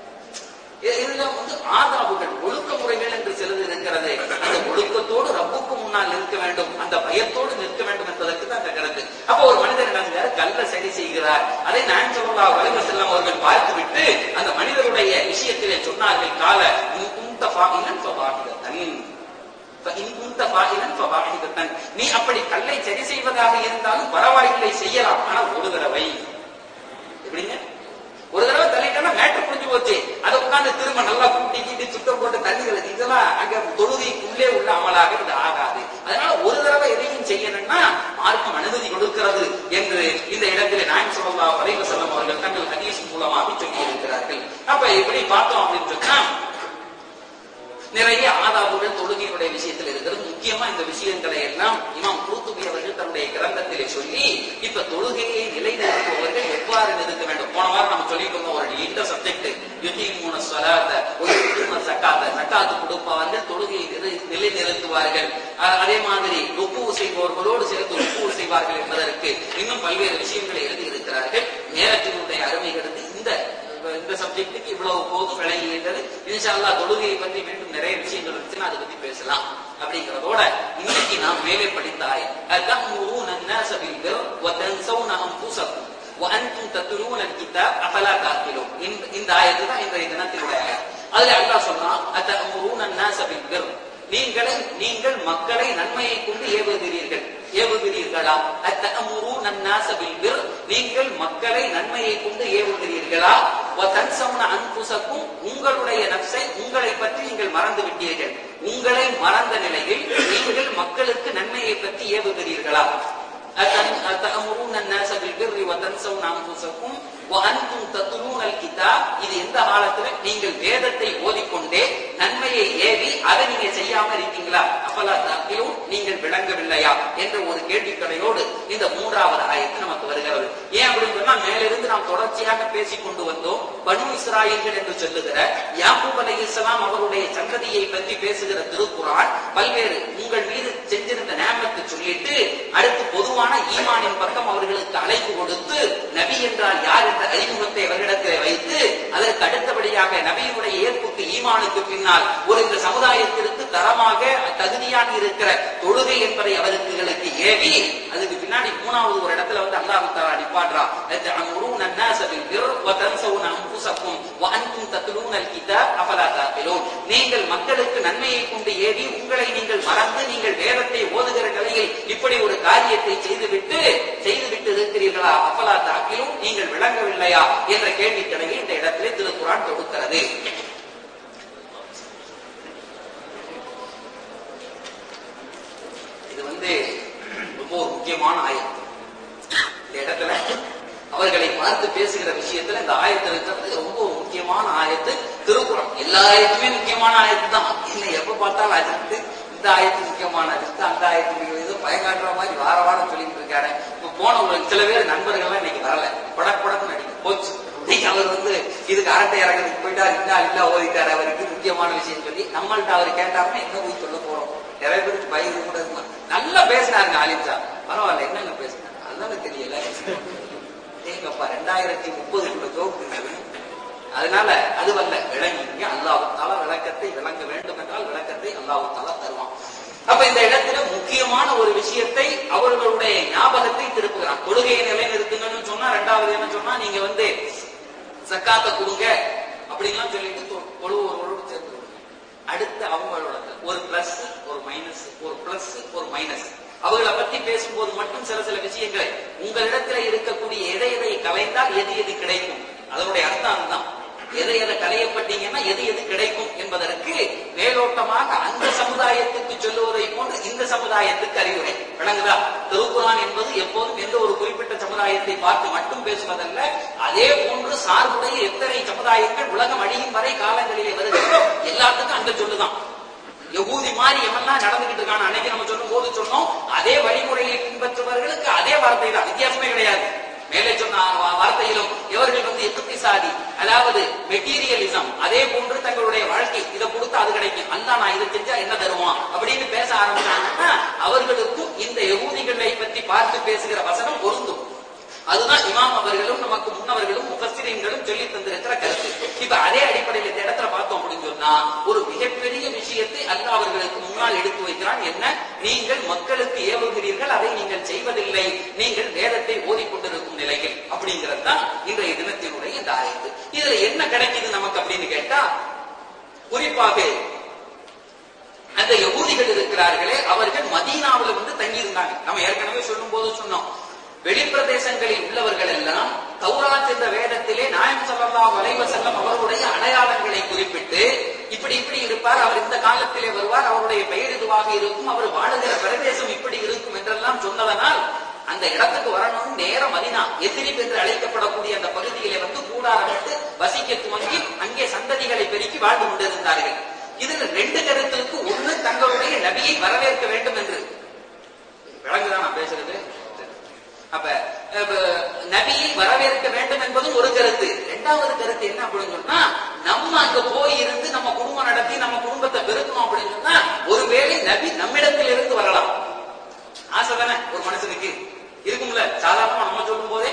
இ- இதெல்லாம் வந்து ஆதாபுகள் ஒழுக்க முறைகள் என்று சிலது இருக்கிறது அந்த ஒழுக்கத்தோடு ரப்புக்கு முன்னால் நிற்க வேண்டும் அந்த பயத்தோடு நிற்க வேண்டும் என்பதற்கு தான் அந்த கருத்து அப்ப ஒரு மனிதர் நடந்தார் கல்ல சரி செய்கிறார் அதை நான் சொல்லா வலைவ செல்லம் அவர்கள் பார்த்துவிட்டு அந்த மனிதருடைய விஷயத்திலே சொன்னார்கள் கால இன் குந்த ஃபாயிலன் ஃபவாஹிதத்தன். ஃபஇன் குந்த ஃபாயிலன் ஃபவாஹிதத்தன். நீ அப்படி கல்லை சரி செய்வதாக இருந்தாலும் பரவாயில்லை செய்யலாம் ஆனா ஒரு தடவை எப்படிங்க ஒரு தடவை தள்ளிட்டோம்னா மேட்டர் புரிஞ்சு போச்சு அதை உட்கார்ந்து திரும்ப நல்லா கூட்டி கீட்டி சுத்தம் போட்டு தண்ணிகளை இதெல்லாம் அங்க தொழுகைக்குள்ளே உள்ள அமலாக இது ஆகாது அதனால ஒரு தடவை எதையும் செய்யணும்னா மார்க்கம் அனுமதி கொடுக்கிறது என்று இந்த இடத்திலே நாயம் சொல்லா வரைவ செல்லம் அவர்கள் தங்கள் ஹதீஸ் மூலமாக சொல்லி இருக்கிறார்கள் அப்ப இப்படி பார்த்தோம் அப்படின்னு சொன்னா நிறைய ஆதாபுகள் தொழுகையினுடைய விஷயத்தில் இருக்கிறது முக்கியமா இந்த விஷயங்களை எல்லாம் இமாம் கூத்துபி அவர்கள் தன்னுடைய கிரந்தத்திலே சொல்லி இப்ப தொழுகையை நிலைநிறுத்துபவர்கள் எவ்வாறு நிறுத்த வேண்டும் போன வாரம் நம்ம சொல்லிட்டு இருந்தோம் ஒரு நீண்ட சப்ஜெக்ட் யுத்தி மூணு சொலாத்த ஒரு யுத்திம சக்காத்த சக்காத்து கொடுப்பவர்கள் தொழுகையை நிலை- நிலைநிறுத்துவார்கள் அஹ் அதே மாதிரி ஒப்பு செய்பவர்களோடு சேர்த்து ஒப்பு செய்வார்கள் என்பதற்கு இன்னும் பல்வேறு விஷயங்களை எழுதி இருக்கிறார்கள் நேரத்தினுடைய அருமைகளுக்கு இந்த இந்த சப்ஜெக்ட்டுக்கு இவ்வளவு போதும் விளங்கிவிட்டது இன்ஷா அல்லாஹ் தொழுகையை பற்றி மீண்டும் நிறைய விஷயங்கள் இருந்துச்சுன்னா அதை பத்தி பேசலாம் அப்படிங்கிறதோட இன்னைக்கு நாம் மேலே படித்த ஆயம் அத்தம்முரூன الناس بالبر وتنسون انفسكم وانتم تتلون الكتاب افلا تعقلون இந்த இந்த ஆயத்து தான் இன்றைய தினத்தினுடைய ஆயம் அதுல அல்லாஹ் சொல்றான் அத்தம்முரூன الناس بالبر நீங்களை நீங்கள் மக்களை நன்மையை கொண்டு ஏவுகிறீர்கள் ஏவுகிறீர்களா அத்தமுரு நன்னாச பில்பிர் நீங்கள் மக்களை நன்மையை கொண்டு ஏவுகிறீர்களா வதன்சவுன அன்புசக்கும் உங்களுடைய நப்சை உங்களை பற்றி நீங்கள் மறந்து விட்டீர்கள் உங்களை மறந்த நிலையில் நீங்கள் மக்களுக்கு நன்மையை பற்றி ஏவுகிறீர்களா أتن- أتأمرون الناس بالبر وتنسون أنفسكم وأنتم تتلون الكتاب இது எந்த காலத்துல நீங்கள் வேதத்தை ஓதிக்கொண்டே நன்மையை ஏவி அதை நீங்க செய்யாம இருக்கீங்களா அப்பலா தாக்கிலும் நீங்கள் விளங்கவில்லையா என்ற ஒரு கேள்விக்கடையோடு இந்த மூன்றாவது ஆயத்து நமக்கு வருகிறது ஏன் அப்படின்னு சொன்னா மேலிருந்து நாம் தொடர்ச்சியாக பேசிக் கொண்டு வந்தோம் பனு இஸ்ராயல்கள் என்று சொல்லுகிற யாக்கூப் அலை இஸ்லாம் அவருடைய சந்ததியை பற்றி பேசுகிற திருக்குறான் பல்வேறு உங்கள் மீது செஞ்சிருந்த நேமத்தை சொல்லிட்டு அடுத்து பொதுவான ஈமானின் பக்கம் அவர்களுக்கு அழைப்பு கொடுத்து நபி என்றால் யார் என்ற அறிமுகத்தை அவர்களிடத்தில் வைத்து அதற்கு அடுத்தபடியாக நபியினுடைய ஏற்புக்கு ஈமானுக்கு பின்னால் ஒரு இந்த சமுதாயத்திற்கு தரமாக தகுதியாக இருக்கிற தொழுகை என்பதை அவர்களுக்கு ஏவி அதுக்கு பின்னாடி மூணாவது ஒரு இடத்துல வந்து அல்லாஹ் தஆலா நிப்பாட்றா அத்தஅமுரூன الناس بالبر وتنسون انفسكم وانتم تتلون الكتاب افلا تعقلون நீங்கள் மக்களுக்கு நன்மையை கொண்டு ஏவி உங்களை நீங்கள் மறந்து நீங்கள் வேதத்தை ஓதுகிற நிலையில் இப்படி ஒரு காரியத்தை செய்துவிட்டு செய்துவிட்டு இருக்கிறீர்களா அஃபலா தாக்கிலும் நீங்கள் விளங்கவில்லையா என்ற கேள்விக்கடையை இந்த இடத்திலே திருக்குறான் தொடுக்கிறது இது வந்து ரொம்ப ஒரு முக்கியமான ஆயம் இந்த இடத்துல அவர்களை பார்த்து பேசுகிற விஷயத்துல இந்த ஆயத்து இருக்கிறது ரொம்ப ஒரு முக்கியமான ஆயத்து திருக்குறள் எல்லா ஆயத்துமே முக்கியமான ஆயத்து தான் இல்லை எப்ப பார்த்தாலும் அது இந்த ஆயத்து முக்கியமான அதிர்த்து அந்த ஆயத்து முக்கியம். ஏதோ பயங்காட்டுற மாதிரி வார வாரம் சொல்லிட்டு இருக்காரு இப்ப போன ஒரு சில பேர் நண்பர்கள்லாம் இன்னைக்கு வரல படக் படக்கு நடிக்கும் போச்சு இன்னைக்கு அவர் வந்து இதுக்கு அரட்டை இறங்குறதுக்கு போயிட்டார் இல்ல இல்ல ஓதிட்டார் அவருக்கு முக்கியமான விஷயம் சொல்லி நம்மள்ட்ட அவர் கேட்டாருன்னா என்ன போய் சொல்ல போறோம் நிறைய பேருக்கு பயந்து கூட இருக்கும் நல்லா பேசினாருங்க ஆலிம் சார் பரவாயில்ல என்னங்க பேசினாரு அதனால தெரியல ஏங்கப்பா ரெண்டாயிரத்தி முப்பதுக்குள்ள ஜோக்கு அதனால அதுவல்ல விளங்கிங்க அல்லாஹுத்தால விளக்கத்தை விளங்க வேண்டும் என்றால் விளக்கத்தை அல்லாஹுத்தாலா தருவான் அப்ப இந்த இடத்துல முக்கியமான ஒரு விஷயத்தை அவர்களுடைய ஞாபகத்தை திருப்புகிறான் கொள்கையை நிலைநிறுத்துங்கன்னு சொன்னா ரெண்டாவது என்ன சொன்னா நீங்க வந்து சக்காத்தை கொடுங்க அப்படின்லாம் சொல்லிட்டு தொ- தொழு ஒருவரோடு சேர்த்து கொடுங்க. அடுத்து அவங்களோட ஒரு பிளஸ் ஒரு மைனஸ் ஒரு பிளஸ் ஒரு மைனஸ் அவர்களை பத்தி பேசும்போது மட்டும் சில சில விஷயங்களை உங்களிடத்துல இருக்கக்கூடிய எதை எதை கலைந்தால் எது எது கிடைக்கும் அதனுடைய அர்த்தம் அதுதான் எதை எதை கலையப்பட்டீங்கன்னா எது எது கிடைக்கும் என்பதற்கு மேலோட்டமாக அந்த சமுதாயத்துக்கு சொல்லுவதை போன்று இந்த சமுதாயத்துக்கு அறிவுரை விளங்குதா திருக்குறான் என்பது எப்போதும் எந்த ஒரு குறிப்பிட்ட சமுதாயத்தை பார்த்து மட்டும் பேசுவதல்ல அதே போன்று சார்புடைய எத்தனை சமுதாயங்கள் உலகம் அழியும் வரை காலங்களிலே வருகிறதோ எல்லாத்துக்கும் அந்த சொல்லுதான் யகூதி மாதிரி எவன்லாம் நடந்துகிட்டு இருக்கான அன்னைக்கு நம்ம சொல்லும் போது சொன்னோம் அதே வழிமுறையை பின்பற்றுபவர்களுக்கு அதே வார்த்தை தான் வித்தியாசமே கிடையாது மேலே சொன்ன வா- வார்த்தையிலும் இவர்கள் வந்து எக்குத்திசாதி அதாவது மெட்டீரியலிசம் அதே போன்று தங்களுடைய வாழ்க்கை இதை கொடுத்தா அது கிடைக்கும் அல்ல நான் இதை செஞ்சா என்ன தருவான் அப்படின்னு பேச ஆரம்பிச்சாங்கன்னா அவர்களுக்கும் இந்த யகூதிகளை பற்றி பார்த்து பேசுகிற வசனம் பொருந்தும் அதுதான் இமாம் அவர்களும் நமக்கு முன்னவர்களும் முகஸ்திரீன்களும் சொல்லி தந்திருக்கிற கருத்து இப்ப அதே அடிப்படையில் இந்த இடத்துல பார்த்தோம் அப்படின்னு சொன்னா ஒரு மிகப்பெரிய விஷயத்தை அல்லாஹ் அவர்களுக்கு முன்னால் எடுத்து வைக்கிறான் என்ன நீங்கள் மக்களுக்கு ஏவுகிறீர்கள் அதை நீங்கள் செய்வதில்லை நீங்கள் வேதத்தை ஓதிக்கொண்டிருக்கும் நிலையில் அப்படிங்கிறது தான் இன்றைய தினத்தினுடைய இந்த ஆயத்து இதுல என்ன கிடைக்குது நமக்கு அப்படின்னு கேட்டா குறிப்பாக அந்த யகூதிகள் இருக்கிறார்களே அவர்கள் மதீனாவுல வந்து தங்கி இருந்தாங்க நம்ம ஏற்கனவே சொல்லும் போது சொன்னோம் வெளிப்பிரதேசங்களில் உள்ளவர்கள் எல்லாம் தௌராத் என்ற வேதத்திலே நாயம் ஸல்லல்லாஹு அலைஹி வஸல்லம் அவருடைய அடையாளங்களை குறிப்பிட்டு இப்படி இப்படி இருப்பார் அவர் இந்த காலத்திலே வருவார் அவருடைய பெயர் இதுவாக இருக்கும் அவர் வாழுகிற பிரதேசம் இப்படி இருக்கும் என்றெல்லாம் சொன்னதனால் அந்த இடத்துக்கு வரணும் நேரம் மதினா எதிரிப் என்று அழைக்கப்படக்கூடிய அந்த பகுதியிலே வந்து கூடாரமிட்டு வசிக்க துவங்கி அங்கே சந்ததிகளை பெருக்கி வாழ்ந்து கொண்டிருந்தார்கள் இதுல ரெண்டு கருத்துக்கு ஒண்ணு தங்களுடைய நபியை வரவேற்க வேண்டும் என்று விளங்குதான் நான் பேசுறது அப்ப அப்ப, நபியை வரவேற்க வேண்டும் என்பதும் ஒரு கருத்து இரண்டாவது கருத்து என்ன அப்படின்னு சொன்னா நம்ம அங்க போய் இருந்து நம்ம குடும்பம் நடத்தி நம்ம குடும்பத்தை பெருக்கணும் அப்படின்னு சொன்னா ஒருவேளை நபி நம்மிடத்தில் இருந்து வரலாம் ஆசை தானே ஒரு மனுஷனுக்கு இருக்கும்ல சாதாரணமா நம்ம சொல்லும் போதே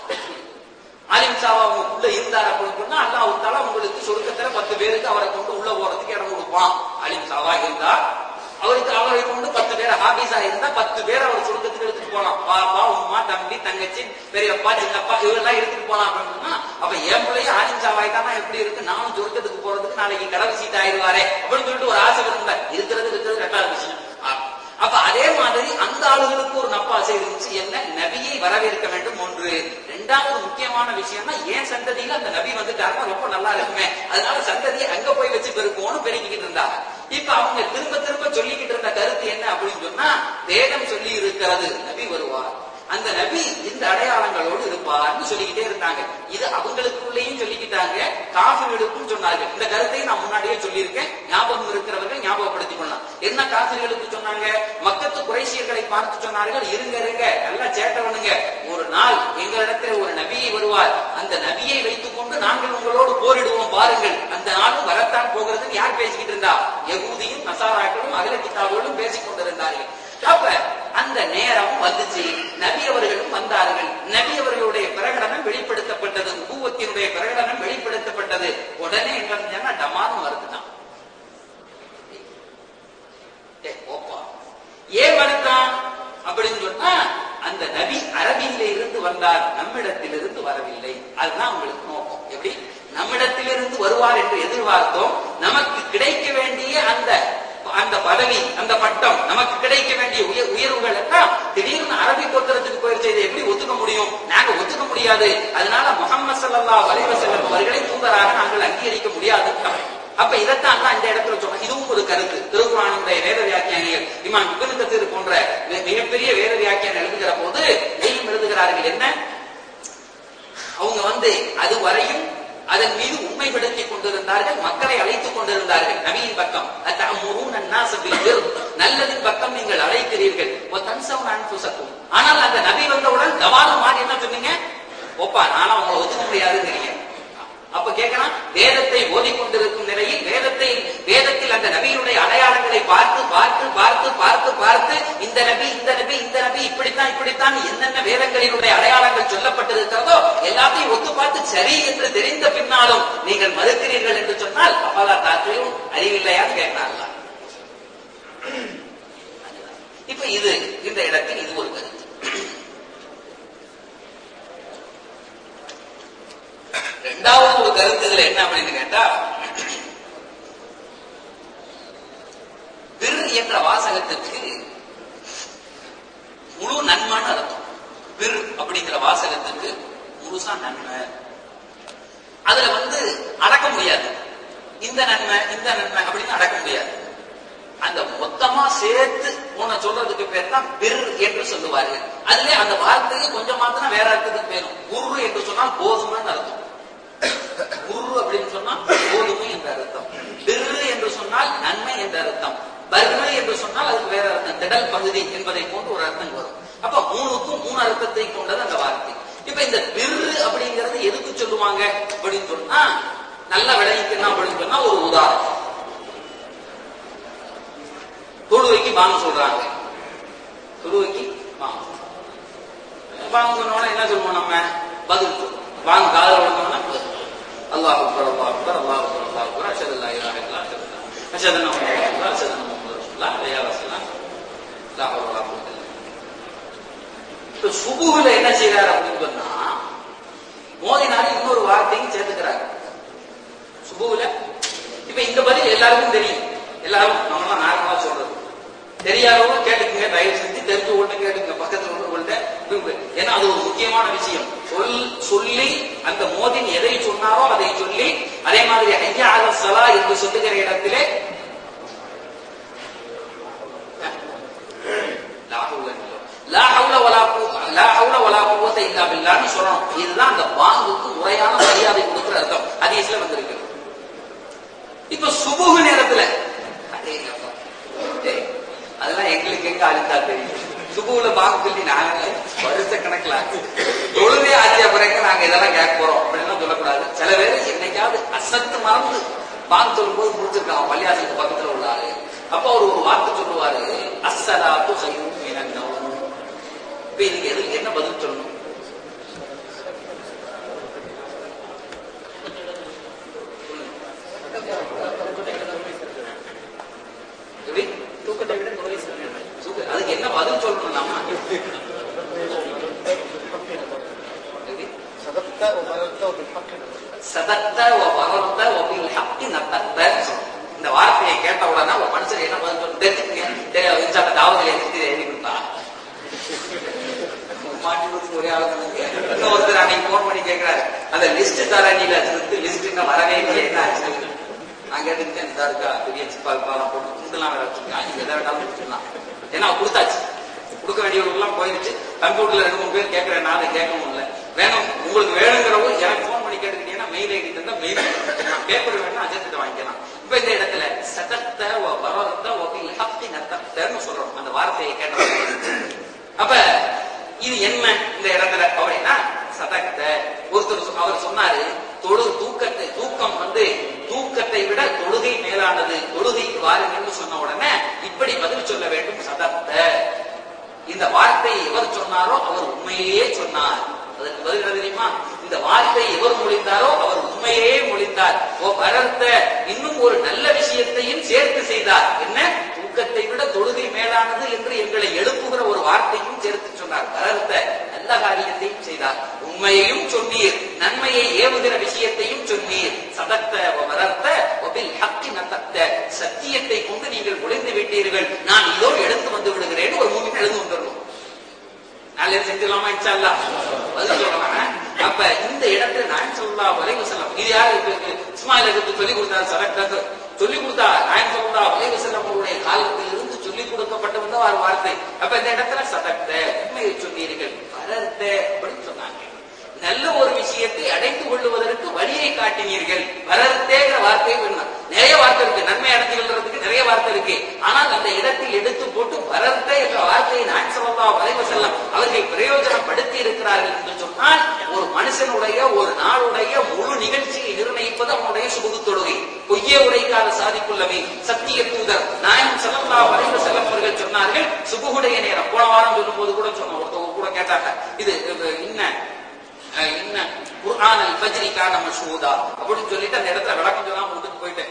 ஆலிம் சாவா அவங்க உள்ள இருந்தார் அப்படின்னு சொன்னா அல்லாஹ் தாலா உங்களுக்கு சொர்க்கத்துல பத்து பேருக்கு அவரை கொண்டு உள்ள போறதுக்கு இடம் கொடுப்பான் ஆலிம் சாவா இருந்தா அவருக்கு அவரை கொண்டு பத்து பேர் ஹாபிஸா இருந்தா பத்து பேர் அவர் சொர்க்கத்துக்கு எடுத்துட்டு போலாம் பாப்பா உம்மா தம்பி தங்கச்சி பெரியப்பா சின்னப்பா இவெல்லாம் எடுத்துட்டு போலாம் அப்படின்னு சொன்னா அப்ப என் பிள்ளைய ஆலிம் சாவாய் தானே எப்படி இருக்கு நானும் சொர்க்கத்துக்கு போறதுக்கு நாளைக்கு கடவுள் சீட் ஆயிடுவாரே அப்படின்னு சொல்லிட்டு ஒரு ஆசை வரும்ல இருக்கிறது இருக்கிறது ரெண்டாவது விஷயம் அ- அப்ப அதே மாதிரி அந்த ஆளுகளுக்கு ஒரு நப்பாசை இருந்துச்சு என்ன நபியை வரவேற்க வேண்டும் ஒன்று ரெண்டாவது முக்கியமான விஷயம்னா ஏன் சந்ததியில அந்த நபி வந்துட்டாருன்னா ரொம்ப நல்லா இருக்குமே அதனால சந்ததியை அங்க போய் வச்சு பெருக்குவோம்னு பெருக்கிக்கிட்டு இருந்தாங்க இப்ப அவங்க திரும்ப திரும்ப சொல்லிக்கிட்டு இருந்த கருத்து என்ன அப்படின்னு சொன்னா வேதம் சொல்லி இருக்கிறது நபி வருவார் அந்த நபி இந்த அடையாளங்களோடு இருப்பார்னு சொல்லிக்கிட்டே இருந்தாங்க இது அவங்களுக்குள்ளேயும் சொல்லிக்கிட்டாங்க காஃபிர்களுக்கும் சொன்னார்கள் இந்த கருத்தையும் நான் முன்னாடியே சொல்லியிருக்கேன் ஞாபகம் இருக்கிறவர்கள் ஞாபகப்படுத்திக் கொள்ளலாம் என்ன காஃபிர்களுக்கு சொன்னாங்க மக்கத்து குறைசியர்களை பார்த்து சொன்னார்கள் இருங்க இருங்க நல்லா சேட்டவனுங்க ஒரு நாள் எங்களிடத்தில் ஒரு நபியை வருவார் அந்த நபியை வைத்துக் கொண்டு நாங்கள் உங்களோடு போரிடுவோம் பாருங்கள் அந்த நாளும் வரத்தான் போகிறதுன்னு யார் பேசிக்கிட்டு இருந்தா யகூதியும் நசாராக்களும் அகல கிதாபுகளும் பேசிக் கொண்டிருந்தார்கள் அப்ப அந்த நேரம் வந்துச்சு நபி அவர்களும் வந்தார்கள் நபி அவர்களுடைய பிரகடனம் வெளிப்படுத்தப்பட்டது நுபுவத்தினுடைய பிரகடனம் வெளிப்படுத்தப்பட்டது உடனே என்ன செஞ்சாங்கன்னா டமாரும் மறுத்துட்டான் ஏன் மறுத்தான் அப்படின்னு சொன்னா அந்த நபி அரபியில இருந்து வந்தார் நம்மிடத்திலிருந்து வரவில்லை அதுதான் உங்களுக்கு நோக்கம் எப்படி நம்மிடத்திலிருந்து வருவார் என்று எதிர்பார்த்தோம் நமக்கு கிடைக்க வேண்டிய அந்த அந்த பதவி அந்த பட்டம் நமக்கு கிடைக்க வேண்டிய உயர் உயர்வுகள் எல்லாம் திடீர்னு அரபி கோத்திரத்துக்கு போயிருச்சு இதை எப்படி ஒத்துக்க முடியும் நாங்க ஒத்துக்க முடியாது அதனால முகமது ஸல்லல்லாஹு அலைஹி வஸல்லம் அவர்களை தூதராக நாங்கள் அங்கீகரிக்க முடியாது அப்ப இதைத்தான் அல்லாஹ் இந்த இடத்துல சொன்ன இதுவும் ஒரு கருத்து திருக்குறானுடைய வேத வியாக்கியானிகள் இமாம் இப்னு கத்தீர் போன்ற மி- மிகப்பெரிய வேத வியாக்கியானம் எழுதுகிற போது நெய்யும் எழுதுகிறார்கள் என்ன அவங்க வந்து அதுவரையும் அதன் மீது உண்மைப்படுத்திக் கொண்டிருந்தார்கள் மக்களை அழைத்துக் கொண்டிருந்தார்கள் நபியின் பக்கம் அத்தஅமுரூன النَّاسَ بِالْبِرِّ நல்லதின் பக்கம் நீங்கள் அழைக்கிறீர்கள் وَتَنْسَوْنَ أَنفُسَكُمْ ஆனால் அந்த நபி வந்தவுடன் கவாலம் மாறி என்ன சொன்னீங்க ஒப்பா நானும் அவங்களை ஒத்துக்க முடியாதுங்கிறீங்க அப்ப கேட்கலாம் வேதத்தை ஓதிக்கொண்டிருக்கும் நிலையில் வேதத்தை வேதத்தில் அந்த நபியினுடைய அடையாளங்களை பார்த்து பார்த்து பார்த்து பார்த்து பார்த்து இந்த நபி இந்த நபி இந்த நபி இப்படித்தான் இப்படித்தான் என்னென்ன வேதங்களினுடைய அடையாளங்கள் சொல்லப்பட்டிருக்கிறதோ எல்லாத்தையும் ஒத்து பார்த்து சரி என்று தெரிந்த பின்னாலும் நீங்கள் மறுக்கிறீர்கள் என்று சொன்னால் அப்பாலா தாத்தையும் அறிவில்லையான்னு கேட்கிறாங்களா இப்ப இது இந்த இடத்தில் இது ஒரு கருத்து ரெண்டாவது ஒரு கருத்து இதுல என்ன அப்படின்னு கேட்டா பிர் என்ற வாசகத்திற்கு முழு நன்மைன்னு அர்த்தம் பிர் அப்படிங்கிற வாசகத்துக்கு முழுசா நன்மை அதுல வந்து அடக்க முடியாது இந்த நன்மை இந்த நன்மை அப்படின்னு அடக்க முடியாது அந்த மொத்தமா சேர்த்து உன்னை சொல்றதுக்கு பேர் தான் பிர் என்று சொல்லுவார்கள் அதுல அந்த வார்த்தைக்கு கொஞ்சம் மாத்திரம் வேற அர்த்தத்துக்கு பேரும் குரு என்று சொன்னால் போதுமைன்னு அர்த்தம் குரு அப்படின்னு சொன்னா கோதுமை என்ற அர்த்தம் பிர்ரு என்று சொன்னால் நன்மை என்ற அர்த்தம் பர்ரு என்று சொன்னால் அதுக்கு வேற அர்த்தம் திடல் பகுதி என்பதை போன்று ஒரு அர்த்தம் வரும் அப்ப மூணுக்கும் மூணு அர்த்தத்தை கொண்டது அந்த வார்த்தை இப்ப இந்த பிர்ரு அப்படிங்கறது எதுக்கு சொல்லுவாங்க அப்படின்னு சொன்னா நல்ல விளைவிக்கணும் அப்படின்னு சொன்னா ஒரு உதாரணம் தொழுவைக்கு வாங்க சொல்றாங்க தொழுவைக்கு வாங்க வாங்க சொன்னோட என்ன சொல்லுவோம் நம்ம பதில் சொல்லுவோம் வாங்க காதல் வழங்கணும்னா பதில் அல்லாஹ் அக்பர் அல்லாஹ் அக்பர் அல்லாஹ் அக்பர் அல்லாஹ் அக்பர் அஷஹது அல்லா இலாஹ இல்லல்லாஹ் அஷஹது அன்ன முஹம்மதன் ரசூலுல்லாஹ் அஷஹது அன்ன முஹம்மதன் ரசூலுல்லாஹ் யா ரசூலுல்லாஹ் லா ஹவ்ல வலா குவத்த இல்லா பில்லா. இப்ப சுபுஹுல என்ன செய்யறாரு அப்படின்னு சொன்னா மோதினாரு இன்னொரு வார்த்தையும் சேர்த்துக்கிறாரு சுபுஹுல இப்ப இந்த பதில் எல்லாருக்கும் தெரியும் எல்லாரும் நம்ம நார்மலா சொல்றது தெரியாதவங்க கேட்டுக்குங்க தயவு செஞ்சு தெரிஞ்சு ஒண்ணு கேட்டுங்க பக்கத்துல உள்ளவங்கள்ட்ட ஏன்னா அது ஒரு முக்கியமான விஷயம் சொல் சொல்லி அந்த மோதின் எதை சொன்னாரோ அதை சொல்லி அதே மாதிரி ஐயா அல சலா என்று சொல்லுகிற இடத்திலே லா ஹவுல இல்ல. லா ஹவுல வலா குவ- லா ஹவுல வலா குவத்த இல்லா பில்லான்னு சொல்லணும் இதுதான் அந்த பாங்குக்கு முறையான மரியாதை கொடுக்கிற அர்த்தம் ஹதீஸ்ல வந்திருக்கு இப்ப சுபுகு நேரத்துல அடேங்கப்பா. டேய், அதெல்லாம் எங்களுக்கு எங்க அழுத்தா தெரியும் சுபுகுல பாக்கு சொல்லி நாங்க வருஷ கணக்குல தொழுவே ஆச்சிய பிறகு நாங்க இதெல்லாம் கேட்க போறோம் அப்படின்னு சொல்லக்கூடாது சில பேர் என்னைக்காவது அசத்து மறந்து பாங்கு சொல்லும் போது முடிச்சிருக்கான் பள்ளியாசலுக்கு பக்கத்துல உள்ள ஆளு அப்ப அவர் ஒரு வார்த்தை சொல்லுவாரு அஸ்ஸலாத்து ஹைரும் மினன் நௌம் இப்ப இதுக்கு எதுக்கு என்ன பதில் சொல்லணும் எப்படி தூக்கத்தை விட நோய் சிறந்தது. சூப்பர். அதுக்கு என்ன பதில் சொல்லணும் நாம எப்படி? صدقت وبلغت وبالحق نطقت. சதத்த வ பரத்த வ பில் ஹக்கி நத்தத்த இந்த வார்த்தையை கேட்ட உடனே ஒரு மனுஷன் என்ன பதில் சொல்லணும் தெரிஞ்சுக்கங்க தெரியாது இன்சாட்ட தாவதில் எழுதி எழுதி கொடுத்தா மாட்டி கொடுத்து ஒரே ஆளுங்க இன்னொருத்தர் அன்னைக்கு போன் பண்ணி கேட்கிறாரு அந்த லிஸ்ட் தர நீல லிஸ்ட் இன்னும் வரவே இல்லையே என்ன ஆச்சு நான் கேட்டுக்கிட்டேன் இதா இருக்கா பெரிய சிப்பால் பாலம் போட்டு துண்டுலாம் வேற வச்சிருக்கா நீங்க எதை வேணாலும் கொடுத்துடலாம் ஏன்னா அவன் கொடுத்தாச்சு கொடுக்க வேண்டியவர்களுக்கெல்லாம் போயிருச்சு கம்ப்யூட்டர்ல ரெண்டு மூணு பேர் கேட்கிறேன் நான் அதை கேட்கவும் இல்லை வேணும் உங்களுக்கு வேணுங்கிறவங்க எனக்கு ஃபோன் பண்ணி கேட்டுக்கிட்டீங்கன்னா மெயில் ஐடி தந்தா மெயில் பேப்பர் வேணும்னா அஜத்திட்ட வாங்கிக்கலாம் இப்ப இந்த இடத்துல சதத்த வரத்த ஒபில் ஹப்தி நத்தன்னு சொல்றோம் அந்த வார்த்தையை கேட்ட அப்ப இது என்ன இந்த இடத்துல அப்படின்னா சதக்த ஒருத்தர் சொ- அவர் சொன்னாரு தொழு தூக்கத்தை தூக்கம் வந்து தூக்கத்தை விட தொழுகை மேலானது தொழுகைக்கு வாருங்கன்னு சொன்ன உடனே இப்படி பதில் சொல்ல வேண்டும் சதக்த இந்த வார்த்தையை எவர் சொன்னாரோ அவர் உண்மையே சொன்னார் அதற்கு பதில் என்ன தெரியுமா இந்த வார்த்தையை எவர் மொழிந்தாரோ அவர் உண்மையே மொழிந்தார் ஓ பரத்த இன்னும் ஒரு நல்ல விஷயத்தையும் சேர்த்து செய்தார் என்ன தூக்கத்தை விட தொழுகை மேலான தவறானது என்று எங்களை எழுப்புகிற ஒரு வார்த்தையும் சேர்த்து சொன்னார் வரர்த்த நல்ல காரியத்தையும் செய்தார் உண்மையையும் சொன்னீர் நன்மையை ஏவுகிற விஷயத்தையும் சொன்னீர் சதத்த வரர்த்த ஒபில் ஹக்கி நத்தத்த சத்தியத்தை கொண்டு நீங்கள் ஒளிந்து விட்டீர்கள் நான் இதோ எடுத்து வந்து விடுகிறேன் ஒரு மூமின் எழுந்து வந்துடணும் நாளை செஞ்சிடலாமா இன்ஷால்லா பதில் சொல்லலாம் அப்ப இந்த இடத்துல நான் சொல்லா வலைவு செல்லம் இது யாரு இஸ்மாயில் எடுத்து சொல்லி கொடுத்தார் சரக்கு சொல்லி கொடுத்தா நாயன் சொல்லா வலைவு செல்லம் அவருடைய காலத்தில் இருந்து சொல்லி கொடுக்கப்பட்ட வந்த ஒரு வார்த்தை அப்ப இந்த இடத்துல சதக்த உண்மையை சொன்னீர்கள் வரர்த்த அப்படின்னு சொன்னாங்க நல்ல ஒரு விஷயத்தை அடைந்து கொள்ளுவதற்கு வழியை காட்டினீர்கள் வரர்த்தேங்கிற வார்த்தை வேணும் நிறைய வார்த்தை இருக்கு நன்மை அடைந்து கொள்றதுக்கு நிறைய வார்த்தை இருக்கு ஆனால் அந்த இடத்தில் எடுத்து போட்டு வரர்த்த என்ற வார்த்தையை நான் சொல்லா வரைவ செல்லம் அவர்கள் பிரயோஜனப்படுத்தி இருக்கிறார்கள் என்று சொன்னால் ஒரு மனுஷனுடைய ஒரு நாளுடைய முழு நிகழ்ச்சியை நிர்ணயிப்பது அவனுடைய சுபுகு தொழுகை பொய்யே உரைக்காத சாதிக்குள்ளவை சத்திய தூதர் நாயம் செல்லல்லா வரைவ செல்லம் அவர்கள் சொன்னார்கள் சுபுகுடைய நேரம் போன வாரம் சொல்லும் போது கூட சொன்னோம் ஒருத்தவங்க கூட கேட்டாங்க இது இன்ன என்ன குர்ஆன் அல் ஃபஜ்ரி கான மஷ்ஹூதா அப்படின்னு சொல்லிட்டு அந்த இடத்துல விளக்கம் சொல்லாம விட்டுட்டு போயிட்டேன்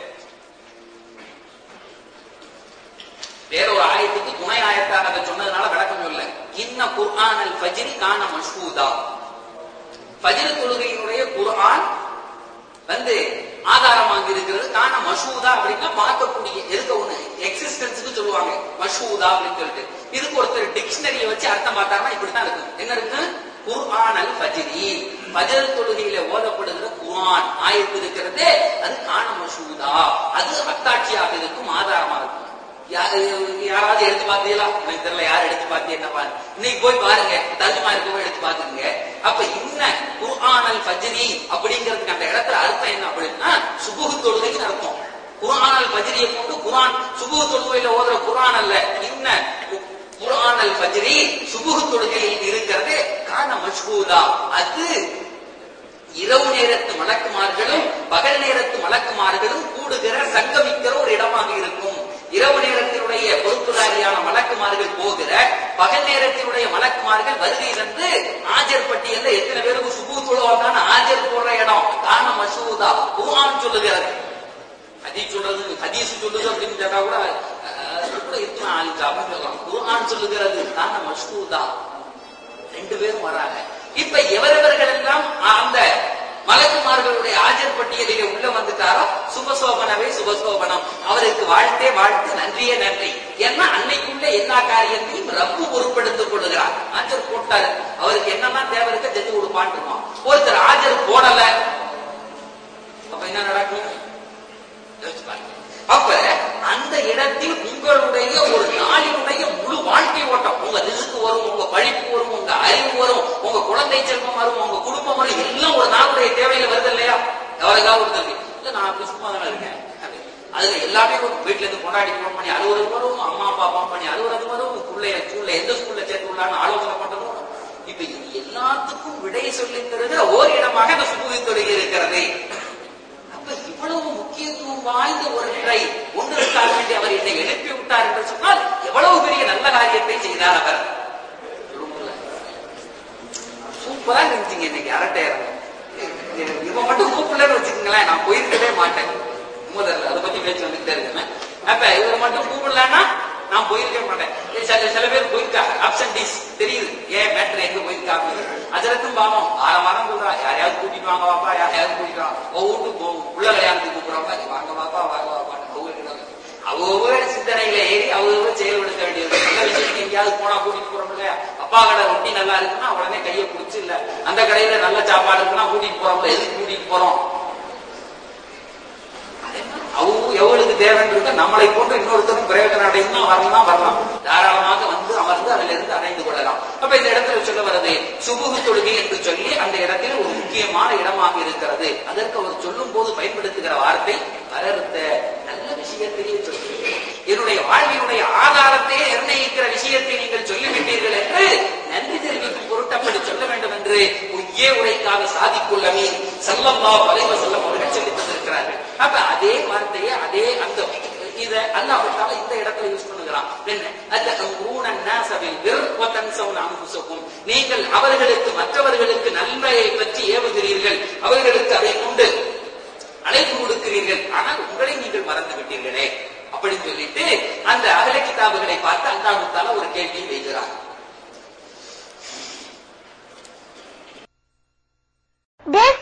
வேற ஒரு ஆயத்துக்கு துணை ஆயத்தாக அதை சொன்னதுனால விளக்கம் சொல்ல இன்ன குர்ஆன் அல் ஃபஜ்ரி கான மஷ்ஹூதா ஃபஜ்ர் தொழுகையினுடைய குர்ஆன் வந்து ஆதாரமாக இருக்கிறது கான மஷூதா அப்படின்னா பார்க்கக்கூடிய எதுக்கு ஒண்ணு எக்ஸிஸ்டன்ஸுக்கு சொல்லுவாங்க மஷூதா அப்படின்னு சொல்லிட்டு இதுக்கு ஒருத்தர் டிக்ஷனரியை வச்சு அர்த்தம் பார்த்தாருன்னா இப்படித்தான் இருக்கு என்ன இருக்கு குர்ஆன் அல் ஃபஜ்ரி ஃபஜர் தொழுகையில ஓதப்படுகிற குர்ஆன் ஆயத்து இருக்கிறது அது காண மஷூதா அது அத்தாட்சியாக இருக்கும் ஆதாரமா இருக்கும் யாராவது எடுத்து பார்த்தீங்களா எனக்கு தெரியல யார் எடுத்து பார்த்து என்ன பாரு இன்னைக்கு போய் பாருங்க தர்ஜுமா இருக்கவங்க எடுத்து பாத்துக்கங்க அப்ப இன்ன குர்ஆன் அல் ஃபஜ்ரி அப்படிங்கிறதுக்கு அந்த இடத்துல அர்த்தம் என்ன அப்படின்னா சுபுகு தொழுகைன்னு அர்த்தம் குர்ஆன் அல் ஃபஜ்ரியை கொண்டு குர்ஆன் சுபுகு தொழுகையில ஓதுற குர்ஆன் அல்ல இன்ன குர்ஆன் அல் ஃபஜ்ரி சுபுகு தொழுகையில் இருக்கிறது கான மஷ்ஹூதா அது இரவு நேரத்து மலக்குமார்களும் பகல் நேரத்து மலக்குமார்களும் கூடுகிற சங்கமிக்கிற ஒரு இடமாக இருக்கும் இரவு நேரத்தினுடைய பொறுப்புதாரியான மலக்குமார்கள் போகிற பகல் நேரத்தினுடைய மலக்குமார்கள் வருகை வந்து ஆஜர் பட்டியல்ல எத்தனை பேருக்கு சுபு தொழுவாங்க ஆஜர் போடுற இடம் கான மசூதா குர்ஆன் சொல்லுகிறார் ஹதீஸ் சொல்றது ஹதீஸ் சொல்லுது அப்படின்னு கேட்டா கூட கூட இருக்கலாம் ஆளுக்கு அப்படின்னு சொல்லலாம் குர்ஆன் சொல்லுகிறது கான மசூதா ரெண்டு பேரும் வராங்க இப்ப எவரவர்கள் எல்லாம் அந்த மலக்குமார்களுடைய ஆஜர் பட்டியலிலே உள்ள வந்துட்டாரோ சுபசோபனவே சுபசோபனம் அவருக்கு வாழ்த்தே வாழ்த்து நன்றியே நன்றி ஏன்னா அன்னைக்குள்ள எல்லா காரியத்தையும் ரப்பு பொருட்படுத்திக் கொள்ளுகிறார் ஆஜர் போட்டாரு அவருக்கு என்னெல்லாம் தேவை இருக்க செஞ்சு கொடுப்பான்னு இருக்கோம் ஒருத்தர் ஆஜர் போடல அப்ப என்ன நடக்கும் யோசிச்சு பாருங்க அப்ப அந்த இடத்தில் உங்களுடைய ஒரு நாளினுடைய முழு வாழ்க்கை ஓட்டம் உங்க ரிசுக்கு வரும் உங்க படிப்பு வரும் உங்க அறிவு வரும் உங்க குழந்தை செல்வம் வரும் உங்க குடும்பம் வரும் எல்லாம் ஒரு நாளுடைய தேவையில வருது இல்லையா எவருக்காக ஒருத்தருக்கு இல்ல நான் அப்படி சும்மா தானே இருக்கேன் அதுல எல்லாமே வரும் வீட்டுல இருந்து கொண்டாடி போன் பண்ணி அலுவலக வரும் அம்மா அப்பா போன் பண்ணி அலுவலக வரும் பிள்ளைய ஸ்கூல்ல எந்த ஸ்கூல்ல சேர்த்து விடலான்னு ஆலோசனை பண்றது வரும் இப்ப இது எல்லாத்துக்கும் விடை சொல்லி தருகிற ஓர் இடமாக அந்த சுபுவி தொழுகை இருக்கிறது அப்ப இவ்வளவு முக்கியத்துவம் வாய்ந்த ஒன்றை ஒன்றுக்காக வேண்டி அவர் என்னை எழுப்பி விட்டார் என்று சொன்னால் எவ்வளவு பெரிய நல்ல காரியத்தை செய்தார் அவர் சூப்பரா இருந்துச்சுங்க இன்னைக்கு அரட்டை இவன் மட்டும் கூப்பிடலன்னு வச்சுக்கோங்களேன் நான் போயிருக்கவே மாட்டேன் முதல்ல அதை பத்தி பேச்சு வந்துகிட்டே இருக்கேன் அப்ப இவர் மட்டும் கூப்பிடலன்னா நான் போயிருக்கவே மாட்டேன் சில சில பேர் போயிருக்காங்க அப்சன்டீஸ் தெரியுது ஏன் மேட்ரு எங்க போயிருக்காங்க அதற்கும் பாவம் ஆற வாரம் கூடுறா யாரையாவது கூட்டிட்டு வாங்க வாப்பா யாரையாவது கூட்டிட்டு வாங்க ஒவ்வொரு உள்ள கல்யாணத்துக்கு கூப்பிடுறாங்க வாங்க வாப்பா வாங்க வாப்பா அவங்க சிந்தனையில ஏறி அவங்க செயல்படுத்த வேண்டியது நல்ல விஷயத்துக்கு எங்கேயாவது போனா கூட்டிட்டு போறோம் இல்லையா அப்பா கடை ரொட்டி நல்லா இருக்குன்னா உடனே கையை பிடிச்சி இல்ல அந்த கடையில நல்ல சாப்பாடு இருக்குன்னா கூட்டிட்டு போறோம்ல எதுக்கு கூட்டிட்டு போறோம் அவங்க எவ்வளவுக்கு தேவைன்னு இருக்க நம்மளை போன்ற இன்னொருத்தரும் பிரயோஜனம் அடையணும் வரலாம் வரலாம் தாராளமாக வந்து அமர்ந்து அதில் இருந்து அடைந்து கொள்ளலாம் அப்ப இந்த இடத்துல சொல்ல வருது சுபுகு தொழுகை என்று சொல்லி அந்த இடத்தில் ஒரு முக்கியமான இடமாக இருக்கிறது அதற்கு அவர் சொல்லும் போது பயன்படுத்துகிற வார்த்தை வரருத்த நல்ல விஷயத்தையே சொல்லி என்னுடைய வாழ்வினுடைய ஆதாரத்தையே நிர்ணயிக்கிற விஷயத்தை நீங்கள் சொல்லிவிட்டீர்கள் என்று நன்றி தெரிவிக்கும் பொருட்டப்படி சொல்ல வேண்டும் என்று பொய்யே உரைக்காக சாதிக்குள்ளமே செல்லம்மா வலைவ செல்லம் அவர்கள் சொல்லி தந்திருக்கிறார்கள் அப்ப அதே வார்த்தையை அதே அந்த இத அல்லாஹால இந்த இடத்துல யூஸ் பண்ணுகிறான் என்ன நீங்கள் அவர்களுக்கு மற்றவர்களுக்கு நன்மையை பற்றி ஏவுகிறீர்கள் அவர்களுக்கு அதை கொண்டு அழைப்பு கொடுக்கிறீர்கள் ஆனால் உங்களை நீங்கள் மறந்து விட்டீர்களே அப்படி சொல்லிட்டு அந்த அகல கிதாபுகளை பார்த்து அல்லாஹ் ஒரு கேள்வி வைக்கிறார் This